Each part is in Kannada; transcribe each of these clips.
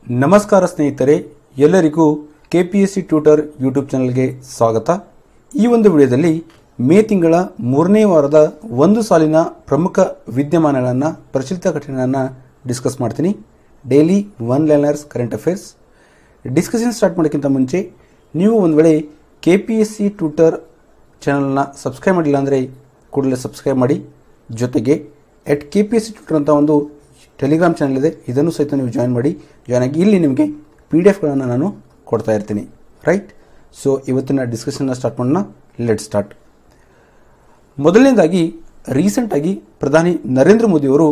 ನಮಸ್ಕಾರ ಸ್ನೇಹಿತರೆ ಎಲ್ಲರಿಗೂ ಕೆಪಿಎಸ್ಸಿ ಟ್ಯೂಟರ್ ಯೂಟ್ಯೂಬ್ ಚಾನಲ್ಗೆ ಸ್ವಾಗತ ಈ ಒಂದು ವಿಡಿಯೋದಲ್ಲಿ ಮೇ ತಿಂಗಳ ಮೂರನೇ ವಾರದ ಒಂದು ಸಾಲಿನ ಪ್ರಮುಖ ವಿದ್ಯಮಾನಗಳನ್ನು ಪ್ರಚಲಿತ ಘಟನೆಗಳನ್ನು ಡಿಸ್ಕಸ್ ಮಾಡ್ತೀನಿ daily one liners current affairs discussion start ಮಾಡೋಕ್ಕಿಂತ ಮುಂಚೆ ನೀವು ಒಂದು ವೇಳೆ K P S C tutor ಚಾನಲ್ನ ಸಬ್ಸ್ಕ್ರೈಬ್ ಮಾಡಿಲ್ಲ ಅಂದರೆ ಕೂಡಲೇ ಸಬ್ಸ್ಕ್ರೈಬ್ ಮಾಡಿ ಜೊತೆಗೆ at K P S C tutor ಅಂತ ಒಂದು ಟೆಲಿಗ್ರಾಮ್ ಚಾನಲ್ ಇದೆ ಇದನ್ನು ಸಹಿತ ನೀವು ಜಾಯಿನ್ ಮಾಡಿ ಜಾಯ್ನ್ ಆಗಿ ಇಲ್ಲಿ ನಿಮಗೆ ಪಿ ಡಿ ಎಫ್ಗಳನ್ನು ನಾನು ಕೊಡ್ತಾ ಇರ್ತೀನಿ ರೈಟ್ ಸೊ ಇವತ್ತಿನ ಡಿಸ್ಕಷನ್ನ ಸ್ಟಾರ್ಟ್ ಮಾಡೋಣ ಲೆಟ್ ಸ್ಟಾರ್ಟ್ ಮೊದಲನೇದಾಗಿ ರೀಸೆಂಟಾಗಿ ಪ್ರಧಾನಿ ನರೇಂದ್ರ ಮೋದಿಯವರು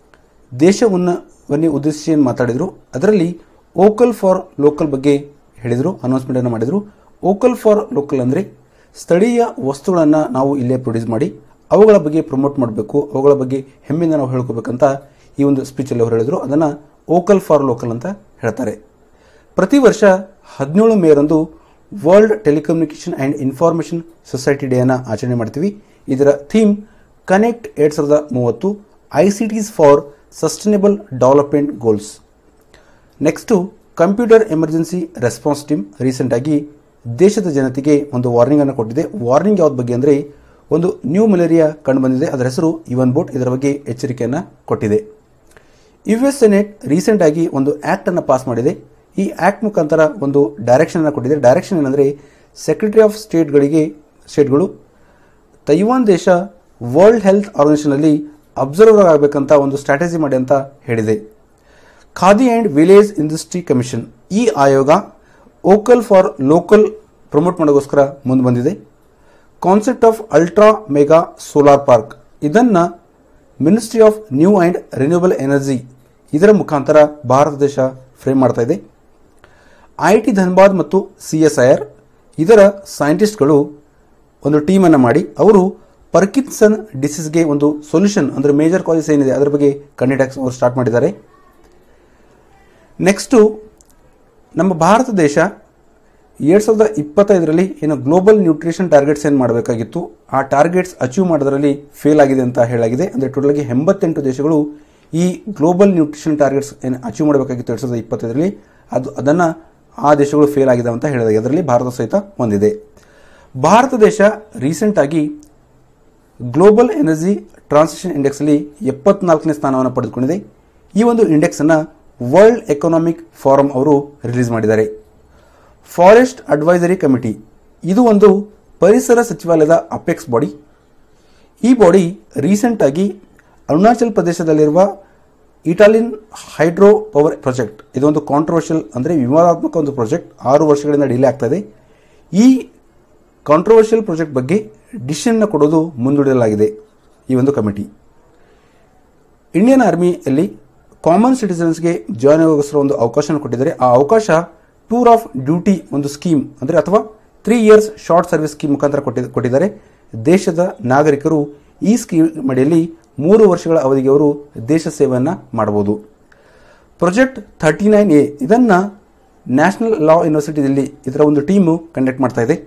ದೇಶವನ್ನ ಉದ್ದೇಶಿಸಿ ಏನು ಮಾತಾಡಿದರು ಅದರಲ್ಲಿ ಓಕಲ್ ಫಾರ್ ಲೋಕಲ್ ಬಗ್ಗೆ ಹೇಳಿದರು ಅನೌನ್ಸ್ಮೆಂಟನ್ನು ಮಾಡಿದರು ಓಕಲ್ ಫಾರ್ ಲೋಕಲ್ ಅಂದರೆ ಸ್ಥಳೀಯ ವಸ್ತುಗಳನ್ನು ನಾವು ಇಲ್ಲೇ ಪ್ರೊಡ್ಯೂಸ್ ಮಾಡಿ ಅವುಗಳ ಬಗ್ಗೆ ಪ್ರಮೋಟ್ ಮಾಡಬೇಕು ಅವುಗಳ ಬಗ್ಗೆ ಹೆಮ್ಮೆಯಿಂದ ನಾವು ಹೇಳ್ಕೋಬೇಕಂತ ಈ ಒಂದು ಸ್ಪೀಚಲ್ಲಿ ಅವರು ಹೇಳಿದರು ಅದನ್ನು ಓಕಲ್ ಫಾರ್ ಲೋಕಲ್ ಅಂತ ಹೇಳ್ತಾರೆ ಪ್ರತಿ ವರ್ಷ ಹದಿನೇಳು ಮೇರಂದು world telecommunication and information society ಡೇಯನ್ನು ಆಚರಣೆ ಮಾಡ್ತೀವಿ ಇದರ ಥೀಮ್ ಕನೆಕ್ಟ್ ಎರಡು ಸಾವಿರದ ಮೂವತ್ತು I C Ts for sustainable development goals next computer emergency response team ರೀಸೆಂಟಾಗಿ ದೇಶದ ಜನತೆಗೆ ಒಂದು ವಾರ್ನಿಂಗ್ ಅನ್ನು ಕೊಟ್ಟಿದೆ ವಾರ್ನಿಂಗ್ ಯಾವ್ದು ಬಗ್ಗೆ ಅಂದರೆ ಒಂದು ನ್ಯೂ ಮಲೇರಿಯಾ ಕಂಡು ಬಂದಿದೆ ಅದರ ಹೆಸರು ಇವನ್ ಬೋಟ್ ಇದರ ಬಗ್ಗೆ ಎಚ್ಚರಿಕೆಯನ್ನು ಕೊಟ್ಟಿದೆ ಯು ಎಸ್ ಸೆನೆಟ್ ರೀಸೆಂಟ್ ಆಗಿ ಒಂದು ಆಕ್ಟ್ ಅನ್ನು ಪಾಸ್ ಮಾಡಿದೆ ಈ ಆಕ್ಟ್ ಮುಖಾಂತರ ಒಂದು ಡೈರೆಕ್ಷನ್ ಅನ್ನು ಕೊಟ್ಟಿದೆ ಡೈರೆಕ್ಷನ್ ಏನಂದರೆ ಸೆಕ್ರೆಟರಿ ಆಫ್ ಸ್ಟೇಟ್ಗಳಿಗೆ ಸ್ಟೇಟ್ಗಳು ತೈವಾನ್ ದೇಶ ವರ್ಲ್ಡ್ ಹೆಲ್ತ್ ಆರ್ಗನೈಸೇಷನಲ್ಲಿ ಅಬ್ಸರ್ವರ್ ಆಗಬೇಕಂತ ಒಂದು ಸ್ಟ್ರಾಟಜಿ ಮಾಡಿ ಅಂತ ಹೇಳಿದೆ khadi and village industry commission ಈ ಆಯೋಗ ಓಕಲ್ ಫಾರ್ ಲೋಕಲ್ ಪ್ರಮೋಟ್ ಮಾಡೋಕ್ಕೋಸ್ಕರ ಮುಂದೆ ಬಂದಿದೆ concept of ultra mega solar park ಇದನ್ನು ministry of new and renewable energy ಇದರ ಮುಖಾಂತರ ಭಾರತ ದೇಶ ಫ್ರೇಮ್ ಮಾಡ್ತಾ ಇದೆ ಐ ಟಿ ಧನ್ಬಾದ್ ಮತ್ತು ಸಿ ಎಸ್ ಐ ಆರ್ ಇದರ ಸೈಂಟಿಸ್ಟ್ಗಳು ಒಂದು ಟೀಮನ್ನು ಮಾಡಿ ಅವರು ಪರ್ಕಿನ್ಸನ್ ಡಿಸೀಸ್ಗೆ ಒಂದು ಸೊಲ್ಯೂಷನ್ ಅಂದರೆ ಮೇಜರ್ ಕಾಸಸ್ ಏನಿದೆ ಅದರ ಬಗ್ಗೆ ಕಂಡಿಡಕ್ಸ್ ಅವರು ಸ್ಟಾರ್ಟ್ ಮಾಡಿದ್ದಾರೆ ನೆಕ್ಸ್ಟು ನಮ್ಮ ಭಾರತ ದೇಶ ಎರಡು ಸಾವಿರದ ಇಪ್ಪತ್ತೈದರಲ್ಲಿ ಏನು ಗ್ಲೋಬಲ್ ನ್ಯೂಟ್ರಿಷನ್ ಟಾರ್ಗೆಟ್ಸ್ ಏನು ಮಾಡಬೇಕಾಗಿತ್ತು ಆ ಟಾರ್ಗೆಟ್ಸ್ ಅಚೀವ್ ಮಾಡೋದ್ರಲ್ಲಿ ಫೇಲ್ ಆಗಿದೆ ಅಂತ ಹೇಳಾಗಿದೆ ಅಂದರೆ ಟೋಟಲ್ಗೆ ಎಂಬತ್ತೆಂಟು ದೇಶಗಳು ಈ ಗ್ಲೋಬಲ್ ನ್ಯೂಟ್ರಿಷನ್ ಟಾರ್ಗೆಟ್ಸ್ ಏನು ಅಚೀವ್ ಮಾಡಬೇಕಾಗಿತ್ತು ಎರಡು ಸಾವಿರದ ಇಪ್ಪತ್ತೈದರಲ್ಲಿ ಅದು ಅದನ್ನು ಆ ದೇಶಗಳು ಫೇಲ್ ಆಗಿದೆ ಅಂತ ಹೇಳಿದೆ ಅದರಲ್ಲಿ ಭಾರತ ಸಹಿತ ಹೊಂದಿದೆ ಭಾರತ ದೇಶ ರೀಸೆಂಟಾಗಿ ಗ್ಲೋಬಲ್ ಎನರ್ಜಿ ಟ್ರಾನ್ಸಿಷನ್ ಇಂಡೆಕ್ಸಲ್ಲಿ ಎಪ್ಪತ್ನಾಲ್ಕನೇ ಸ್ಥಾನವನ್ನು ಪಡೆದುಕೊಂಡಿದೆ ಈ ಒಂದು ಇಂಡೆಕ್ಸನ್ನು ವರ್ಲ್ಡ್ ಎಕನಾಮಿಕ್ ಫಾರಂ ಅವರು ರಿಲೀಸ್ ಮಾಡಿದ್ದಾರೆ ಫಾರೆಸ್ಟ್ ಅಡ್ವೈಸರಿ ಕಮಿಟಿ ಇದು ಒಂದು ಪರಿಸರ ಸಚಿವಾಲಯದ ಅಪೆಕ್ಸ್ ಬಾಡಿ ಈ ಬಾಡಿ ರೀಸೆಂಟಾಗಿ ಅರುಣಾಚಲ್ ಪ್ರದೇಶದಲ್ಲಿರುವ ಇಟಾಲಿಯನ್ ಹೈಡ್ರೋ ಪವರ್ ಪ್ರಾಜೆಕ್ಟ್ ಇದೊಂದು ಕಾಂಟ್ರವರ್ಷಿಯಲ್ ಅಂದರೆ ವಿವಾದಾತ್ಮಕ ಒಂದು ಪ್ರಾಜೆಕ್ಟ್ ಆರು ವರ್ಷಗಳಿಂದ ಡಿಲೇ ಆಗ್ತಾ ಇದೆ ಈ ಕಾಂಟ್ರವರ್ಷಿಯಲ್ ಪ್ರಾಜೆಕ್ಟ್ ಬಗ್ಗೆ ಡಿಸಿಷನ್ನ ಕೊಡೋದು ಮುಂದೂಡಲಾಗಿದೆ ಈ ಒಂದು ಕಮಿಟಿ ಇಂಡಿಯನ್ ಆರ್ಮಿಯಲ್ಲಿ ಕಾಮನ್ ಸಿಟಿಸನ್ಸ್ಗೆ ಜಾಯ್ನ್ ಆಗೋಸ್ಕರ ಒಂದು ಅವಕಾಶ ಕೊಟ್ಟಿದ್ದಾರೆ ಆ ಅವಕಾಶ ಟೂರ್ ಆಫ್ ಡ್ಯೂಟಿ ಒಂದು ಸ್ಕೀಮ್ ಅಂದರೆ ಅಥವಾ three years short service scheme ಮುಖಾಂತರ ಕೊಟ್ಟಿ ಕೊಟ್ಟಿದ್ದಾರೆ ದೇಶದ ನಾಗರಿಕರು ಈ ಸ್ಕೀಮ್ ಅಡಿಯಲ್ಲಿ ಮೂರು ವರ್ಷಗಳ ಅವಧಿಗೆ ಅವರು ದೇಶ ಸೇವೆಯನ್ನು ಮಾಡಬಹುದು ಪ್ರಾಜೆಕ್ಟ್ ಥರ್ಟಿ ನೈನ್ ಎ ಇದನ್ನು ನ್ಯಾಷನಲ್ ಲಾ ಯೂನಿವರ್ಸಿಟಿಯಲ್ಲಿ ಇದರ ಒಂದು ಟೀಮು ಕಂಡಕ್ಟ್ ಮಾಡ್ತಾ ಇದೆ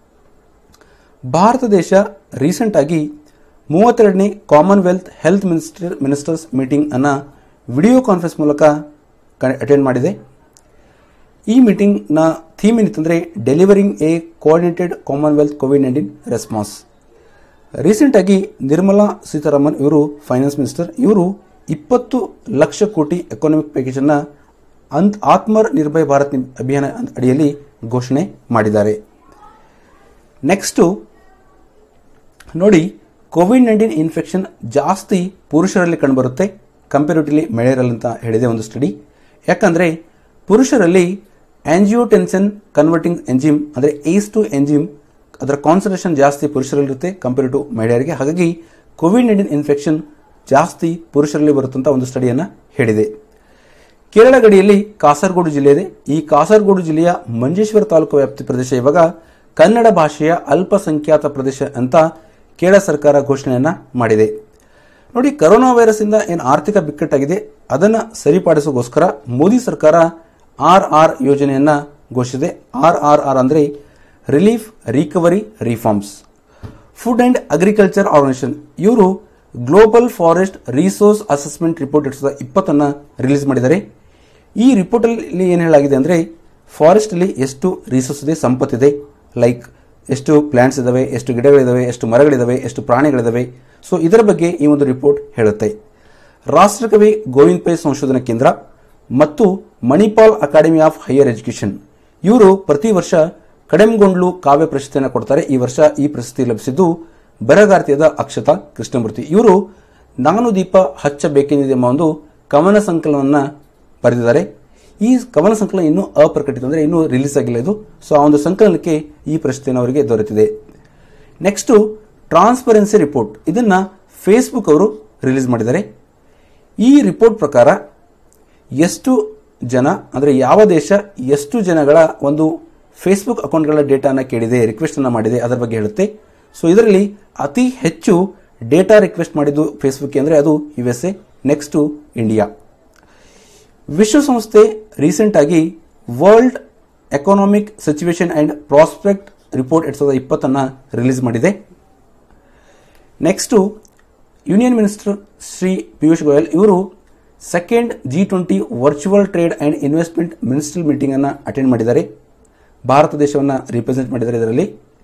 ಭಾರತ ದೇಶ ರೀಸೆಂಟಾಗಿ ಮೂವತ್ತೆರಡನೇ commonwealth health minister ministers meeting ಅನ್ನು ವಿಡಿಯೋ ಕಾನ್ಫರೆನ್ಸ್ ಮೂಲಕ ಅಟೆಂಡ್ ಮಾಡಿದೆ ಈ ಮೀಟಿಂಗ್ನ ಥೀಮ್ ಏನಿತ್ತಂದರೆ delivering a coordinated commonwealth COVID nineteen response ರೀಸೆಂಟಾಗಿ ನಿರ್ಮಲಾ ಸೀತಾರಾಮನ್ ಇವರು ಫೈನಾನ್ಸ್ ಮಿನಿಸ್ಟರ್ ಇವರು ಇಪ್ಪತ್ತು ಲಕ್ಷ ಕೋಟಿ ಎಕಾನಮಿಕ್ ಪ್ಯಾಕೇಜನ್ನು ಅಂತ್ ಆತ್ಮ ನಿರ್ಭಯ ಭಾರತ್ ಅಭಿಯಾನ ಅಡಿಯಲ್ಲಿ ಘೋಷಣೆ ಮಾಡಿದ್ದಾರೆ ನೆಕ್ಸ್ಟು ನೋಡಿ ಕೋವಿಡ್ ನೈನ್ಟೀನ್ ಇನ್ಫೆಕ್ಷನ್ ಜಾಸ್ತಿ ಪುರುಷರಲ್ಲಿ ಕಂಡುಬರುತ್ತೆ ಕಂಪೇರಿಟಿವ್ಲಿ ಮಹಿಳೆಯರಲ್ಲಿ ಅಂತ ಹೇಳಿದೆ ಒಂದು ಸ್ಟಡಿ ಯಾಕಂದರೆ ಪುರುಷರಲ್ಲಿ ಆಂಜಿಯೋಟೆನ್ಸನ್ ಕನ್ವರ್ಟಿಂಗ್ ಎಂಜಿಮ್ ಅಂದರೆ ಏಸ್ ಟು ಎಂಜಿಮ್ ಅದರ ಕಾನ್ಸಂಟ್ರೇಷನ್ ಜಾಸ್ತಿ ಪುರುಷರಲ್ಲಿರುತ್ತೆ ಕಂಪೇರ್ ಟು ಮಹಿಳೆಯರಿಗೆ ಹಾಗಾಗಿ ಕೋವಿಡ್ ನೈನ್ಟೀನ್ ಇನ್ಫೆಕ್ಷನ್ ಜಾಸ್ತಿ ಪುರುಷರಲ್ಲಿ ಬರುತ್ತಂತ ಒಂದು ಸ್ಟಡಿಯನ್ನು ಹೇಳಿದೆ ಕೇರಳ ಗಡಿಯಲ್ಲಿ ಕಾಸರಗೋಡು ಜಿಲ್ಲೆ ಇದೆ ಈ ಕಾಸರಗೋಡು ಜಿಲ್ಲೆಯ ಮಂಜೇಶ್ವರ ತಾಲೂಕು ವ್ಯಾಪ್ತಿ ಪ್ರದೇಶ ಇವಾಗ ಕನ್ನಡ ಭಾಷೆಯ ಅಲ್ಪಸಂಖ್ಯಾತ ಪ್ರದೇಶ ಅಂತ ಕೇರಳ ಸರ್ಕಾರ ಘೋಷಣೆಯನ್ನ ಮಾಡಿದೆ ನೋಡಿ ಕರೋನಾ ವೈರಸ್ ಇಂದ ಏನು ಆರ್ಥಿಕ ಬಿಕ್ಕಟ್ಟಾಗಿದೆ ಅದನ್ನು ಸರಿಪಡಿಸೋಗೋಸ್ಕರ ಮೋದಿ ಸರ್ಕಾರ ಆರ್ ಆರ್ ಯೋಜನೆಯನ್ನ ಘೋಷಿಸಿದೆ ಆರ್ ಆರ್ ಆರ್ ಅಂದರೆ relief recovery reforms food and agriculture organization ಇವರು global forest resource assessment report ಎರಡ್ ಸಾವಿರದ ಇಪ್ಪತ್ತನ್ನು ರಿಲೀಸ್ ಮಾಡಿದ್ದಾರೆ ಈ ರಿಪೋರ್ಟಲ್ಲಿ ಏನು ಹೇಳಾಗಿದೆ ಅಂದರೆ ಫಾರೆಸ್ಟಲ್ಲಿ ಎಷ್ಟು ರಿಸೋರ್ಸ್ ಇದೆ ಸಂಪತ್ತಿದೆ ಲೈಕ್ ಎಷ್ಟು ಪ್ಲಾಂಟ್ಸ್ ಇದಾವೆ ಎಷ್ಟು ಗಿಡಗಳಿದಾವೆ ಎಷ್ಟು ಮರಗಳಿದಾವೆ ಎಷ್ಟು ಪ್ರಾಣಿಗಳಿದಾವೆ ಸೊ ಇದರ ಬಗ್ಗೆ ಈ ಒಂದು ರಿಪೋರ್ಟ್ ಹೇಳುತ್ತೆ ರಾಷ್ಟ್ರಕವಿ ಗೋವಿಂದ್ ಪೈ ಸಂಶೋಧನಾ ಕೇಂದ್ರ ಮತ್ತು Manipal academy of higher education ಇವರು ಪ್ರತಿ ವರ್ಷ ಕಡೆಂಗೊಂಡ್ಲು ಕಾವ್ಯ ಪ್ರಶಸ್ತಿಯನ್ನು ಕೊಡ್ತಾರೆ ಈ ವರ್ಷ ಈ ಪ್ರಶಸ್ತಿ ಲಭಿಸಿದ್ದು ಬರಗಾರ್ತಿಯಾದ ಅಕ್ಷತಾ ಕೃಷ್ಣಮೂರ್ತಿ ಇವರು ನಾನು ದೀಪ ಹಚ್ಚಬೇಕೆಂದಿದೆ ಎಂಬ ಒಂದು ಕವನ ಸಂಕಲನವನ್ನ ಬರೆದಿದ್ದಾರೆ ಈ ಕವನ ಸಂಕಲನ ಇನ್ನೂ ಅಪ್ರಕಟಿತ ಅಂದರೆ ಇನ್ನೂ ರಿಲೀಸ್ ಆಗಿಲ್ಲ ಇದು ಸೊ ಆ ಒಂದು ಸಂಕಲನಕ್ಕೆ ಈ ಪ್ರಶಸ್ತಿಯನ್ನು ಅವರಿಗೆ ದೊರೆತಿದೆ ನೆಕ್ಸ್ಟ್ ಟ್ರಾನ್ಸ್ಪರೆನ್ಸಿ ರಿಪೋರ್ಟ್ ಇದನ್ನ ಫೇಸ್ಬುಕ್ ಅವರು ರಿಲೀಸ್ ಮಾಡಿದ್ದಾರೆ ಈ ರಿಪೋರ್ಟ್ ಪ್ರಕಾರ ಎಷ್ಟು ಜನ ಅಂದರೆ ಯಾವ ದೇಶ ಎಷ್ಟು ಜನಗಳ ಒಂದು ಫೇಸ್ಬುಕ್ ಅಕೌಂಟ್ಗಳ ಡೇಟಾನ ಕೇಳಿದೆ ರಿಕ್ವೆಸ್ಟ್ ಅನ್ನ ಮಾಡಿದೆ ಅದರ ಬಗ್ಗೆ ಹೇಳುತ್ತೆ ಸೊ ಇದರಲ್ಲಿ ಅತಿ ಹೆಚ್ಚು ಡೇಟಾ ರಿಕ್ವೆಸ್ಟ್ ಮಾಡಿದ್ದು ಫೇಸ್ಬುಕ್ ಅಂದರೆ ಅದು U S A next India ವಿಶ್ವಸಂಸ್ಥೆ ರೀಸೆಂಟ್ ಆಗಿ world economic situation and prospect report ಎರಡ್ ಸಾವಿರದ ಇಪ್ಪತ್ತನ್ನ ರಿಲೀಸ್ ಮಾಡಿದೆ next union minister Shri Piyush Goyal ಇವರು second G twenty virtual trade and investment ministerial meeting ಅನ್ನು ಅಟೆಂಡ್ ಮಾಡಿದ್ದಾರೆ ಭಾರತ ದೇಶವನ್ನು ರಿಪ್ರೆಸೆಂಟ್ ಮಾಡಿದ್ದಾರೆ ಇದರಲ್ಲಿ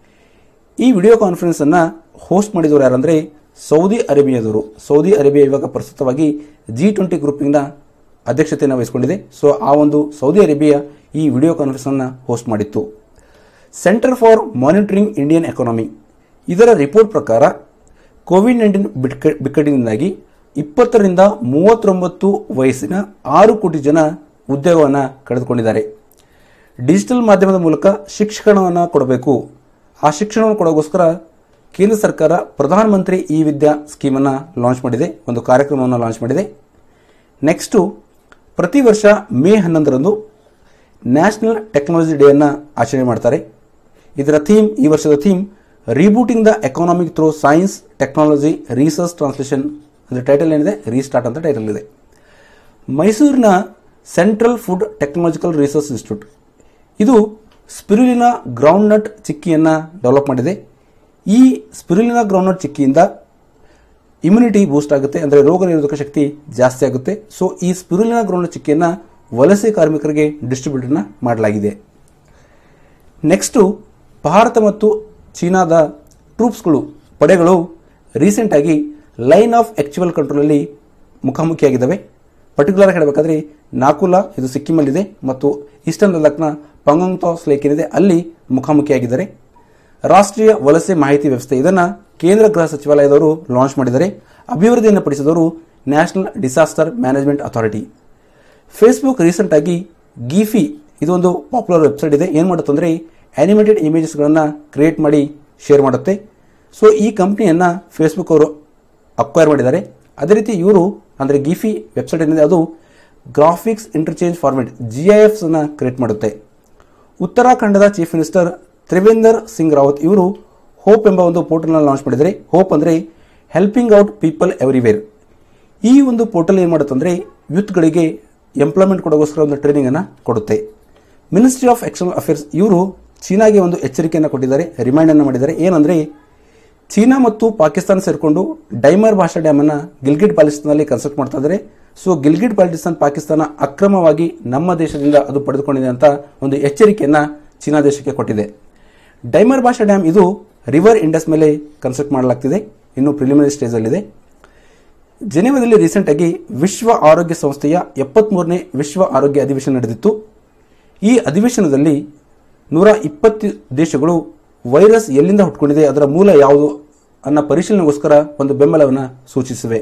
ಈ ವಿಡಿಯೋ ಕಾನ್ಫರೆನ್ಸ್ ಅನ್ನ ಹೋಸ್ಟ್ ಮಾಡಿದವರು ಯಾರಂದ್ರೆ ಸೌದಿ ಅರೇಬಿಯಾದವರು ಸೌದಿ ಅರೇಬಿಯಾ ಇವಾಗ ಪ್ರಸ್ತುತವಾಗಿ ಜಿ ಟ್ವೆಂಟಿ ಗ್ರೂಪಿಂಗ್ನ ಅಧ್ಯಕ್ಷತೆಯನ್ನು ವಹಿಸಿಕೊಂಡಿದೆ ಸೊ ಆ ಒಂದು ಸೌದಿ ಅರೇಬಿಯಾ ಈ ವಿಡಿಯೋ ಕಾನ್ಫರೆನ್ಸ್ ಅನ್ನ ಹೋಸ್ಟ್ ಮಾಡಿತ್ತು centre for monitoring Indian economy ಇದರ ರಿಪೋರ್ಟ್ ಪ್ರಕಾರ ಕೋವಿಡ್ ನೈನ್ಟೀನ್ ಬಿಕ್ಕಟ್ಟಿನಿಂದಾಗಿ ಇಪ್ಪತ್ತರಿಂದ ಮೂವತ್ತೊಂಬತ್ತು ವಯಸ್ಸಿನ ಆರು ಕೋಟಿ ಜನ ಉದ್ಯೋಗವನ್ನು ಕಳೆದುಕೊಂಡಿದ್ದಾರೆ ಡಿಜಿಟಲ್ ಮಾಧ್ಯಮದ ಮೂಲಕ ಶಿಕ್ಷಣವನ್ನು ಕೊಡಬೇಕು ಆ ಶಿಕ್ಷಣವನ್ನು ಕೊಡೋಗೋಸ್ಕರ ಕೇಂದ್ರ ಸರ್ಕಾರ ಪ್ರಧಾನಮಂತ್ರಿ ಇ ವಿದ್ಯಾ ಸ್ಕೀಮನ್ನು ಲಾಂಚ್ ಮಾಡಿದೆ ಒಂದು ಕಾರ್ಯಕ್ರಮವನ್ನು ಲಾಂಚ್ ಮಾಡಿದೆ ನೆಕ್ಸ್ಟು ಪ್ರತಿ ವರ್ಷ ಮೇ ಹನ್ನೊಂದರಂದು ನ್ಯಾಷನಲ್ ಟೆಕ್ನಾಲಜಿ ಡೇ ಅನ್ನು ಆಚರಣೆ ಮಾಡ್ತಾರೆ ಇದರ ಥೀಮ್ ಈ ವರ್ಷದ theme rebooting the economic through science technology research translation ಅಂದರೆ ಟೈಟಲ್ ಏನಿದೆ ರೀಸ್ಟಾರ್ಟ್ ಅಂತ ಟೈಟಲ್ ಇದೆ ಮೈಸೂರಿನ central food technological research institute ಇದು ಸ್ಪಿರುಲಿನ ಗ್ರೌಂಡ್ ನಟ್ ಚಿಕ್ಕಿಯನ್ನು ಡೆವಲಪ್ ಮಾಡಿದೆ ಈ ಸ್ಪಿರುಲಿನ ಗ್ರೌಂಡ್ ನಟ್ ಚಿಕ್ಕಿಯಿಂದ ಇಮ್ಯುನಿಟಿ ಬೂಸ್ಟ್ ಆಗುತ್ತೆ ಅಂದರೆ ರೋಗ ನಿರೋಧಕ ಶಕ್ತಿ ಜಾಸ್ತಿ ಆಗುತ್ತೆ ಸೊ ಈ ಸ್ಪಿರುಲಿನ ಗ್ರೌಂಡ್ ನಟ್ ಚಿಕ್ಕಿಯನ್ನು ವಲಸೆ ಕಾರ್ಮಿಕರಿಗೆ ಡಿಸ್ಟ್ರಿಬ್ಯೂಟರ್ನ ಮಾಡಲಾಗಿದೆ ನೆಕ್ಸ್ಟು ಭಾರತ ಮತ್ತು ಚೀನಾದ ಟ್ರೂಪ್ಸ್ಗಳು ಪಡೆಗಳು ರೀಸೆಂಟ್ ಆಗಿ ಲೈನ್ ಆಫ್ ಆಕ್ಚುವಲ್ ಕಂಟ್ರೋಲಲ್ಲಿ ಮುಖಾಮುಖಿಯಾಗಿದ್ದಾವೆ ಪರ್ಟಿಕ್ಯುಲರ್ ಹೇಳಬೇಕಾದ್ರೆ ನಾಕುಲಾ ಇದು ಸಿಕ್ಕಿಮಲ್ಲಿದೆ ಮತ್ತು ಈಸ್ಟರ್ನ್ ಲದಾಖ್ನ ಪಂಗೊಂಗ್ತಾಸ್ ಲೇಕ್ ಏನಿದೆ ಅಲ್ಲಿ ಮುಖಾಮುಖಿಯಾಗಿದ್ದಾರೆ ರಾಷ್ಟ್ರೀಯ ವಲಸೆ ಮಾಹಿತಿ ವ್ಯವಸ್ಥೆ ಇದನ್ನ ಕೇಂದ್ರ ಗೃಹ ಸಚಿವಾಲಯದವರು ಲಾಂಚ್ ಮಾಡಿದ್ದಾರೆ ಅಭಿವೃದ್ಧಿಯನ್ನು ಪಡಿಸಿದವರು national disaster management authority Facebook recent ಆಗಿ ಗೀಫಿ ಇದೊಂದು ಪಾಪ್ಯುಲರ್ ವೆಬ್ಸೈಟ್ ಇದೆ ಏನು ಮಾಡುತ್ತೆ ಅಂದರೆ ಆನಿಮೇಟೆಡ್ ಇಮೇಜಸ್ಗಳನ್ನು ಕ್ರಿಯೇಟ್ ಮಾಡಿ ಶೇರ್ ಮಾಡುತ್ತೆ ಸೊ ಈ ಕಂಪ್ನಿಯನ್ನು ಫೇಸ್ಬುಕ್ ಅವರು ಅಕ್ವೈರ್ ಮಾಡಿದ್ದಾರೆ ಅದೇ ರೀತಿ ಇವರು ಅಂದರೆ ಗಿಫಿ ವೆಬ್ಸೈಟ್ ಏನಿದೆ ಅದು graphics interchange format G I Fs ಅನ್ನು ಕ್ರಿಯೇಟ್ ಮಾಡುತ್ತೆ ಉತ್ತರಾಖಂಡದ ಚೀಫ್ ಮಿನಿಸ್ಟರ್ ತ್ರಿವೇಂದರ್ ಸಿಂಗ್ ರಾವತ್ ಇವರು ಹೋಪ್ ಎಂಬ ಒಂದು ಪೋರ್ಟಲ್ನ ಲಾಂಚ್ ಮಾಡಿದ್ದಾರೆ ಹೋಪ್ ಅಂದರೆ ಹೆಲ್ಪಿಂಗ್ ಔಟ್ ಪೀಪಲ್ ಎವ್ರಿವೇರ್ ಈ ಒಂದು ಪೋರ್ಟಲ್ ಏನು ಮಾಡುತ್ತೆ ಅಂದರೆ ಯೂತ್ಗಳಿಗೆ ಎಂಪ್ಲಾಯ್ಮೆಂಟ್ ಕೊಡೋಗೋಸ್ಕರ ಒಂದು ಟ್ರೈನಿಂಗ್ ಅನ್ನು ಕೊಡುತ್ತೆ ಮಿನಿಸ್ಟ್ರಿ ಆಫ್ ಎಕ್ಸ್ಟರ್ನಲ್ ಅಫೇರ್ಸ್ ಇವರು ಚೀನಾಗೆ ಒಂದು ಎಚ್ಚರಿಕೆಯನ್ನು ಕೊಟ್ಟಿದ್ದಾರೆ ರಿಮೈಂಡ್ ಅನ್ನು ಮಾಡಿದ್ದಾರೆ ಏನಂದ್ರೆ ಚೀನಾ ಮತ್ತು ಪಾಕಿಸ್ತಾನ ಸೇರಿಕೊಂಡು ಡೈಮರ್ ಭಾಷಾ ಡ್ಯಾಮ್ ಅನ್ನ ಗಿಲ್ಗಿಟ್ ಬಾಲ್ಟಿಸ್ತಾನಲ್ಲಿ ಕನ್ಸ್ಟ್ರಕ್ಟ್ ಮಾಡ್ತಾ ಇದ್ದಾರೆ ಸೊ ಗಿಲ್ಗಿಟ್ ಬಾಲ್ಟಿಸ್ತಾನ್ ಪಾಕಿಸ್ತಾನ ಅಕ್ರಮವಾಗಿ ನಮ್ಮ ದೇಶದಿಂದ ಅದು ಪಡೆದುಕೊಂಡಿದೆ ಅಂತ ಒಂದು ಎಚ್ಚರಿಕೆಯನ್ನ ಚೀನಾ ದೇಶಕ್ಕೆ ಕೊಟ್ಟಿದೆ ಡೈಮರ್ ಭಾಷಾ ಡ್ಯಾಮ್ ಇದು ರಿವರ್ ಇಂಡಸ್ ಮೇಲೆ ಕನ್ಸ್ಟ್ರಕ್ಟ್ ಮಾಡಲಾಗ್ತಿದೆ ಇನ್ನು ಪ್ರಿಲಿಮಿನರಿ ಸ್ಟೇಜ್ ಅಲ್ಲಿದೆ ಜೆನೆವಾದಲ್ಲಿ ರೀಸೆಂಟ್ ಆಗಿ ವಿಶ್ವ ಆರೋಗ್ಯ ಸಂಸ್ಥೆಯ ಎಪ್ಪತ್ಮೂರನೇ ವಿಶ್ವ ಆರೋಗ್ಯ ಅಧಿವೇಶನ ನಡೆದಿತ್ತು ಈ ಅಧಿವೇಶನದಲ್ಲಿ ನೂರ ಇಪ್ಪತ್ತು ದೇಶಗಳು ವೈರಸ್ ಎಲ್ಲಿಂದ ಹುಟ್ಕೊಂಡಿದೆ ಅದರ ಮೂಲ ಯಾವುದು ಅನ್ನೋ ಪರಿಶೀಲನೆಗೋಸ್ಕರ ಒಂದು ಬೆಂಬಲವನ್ನು ಸೂಚಿಸಿವೆ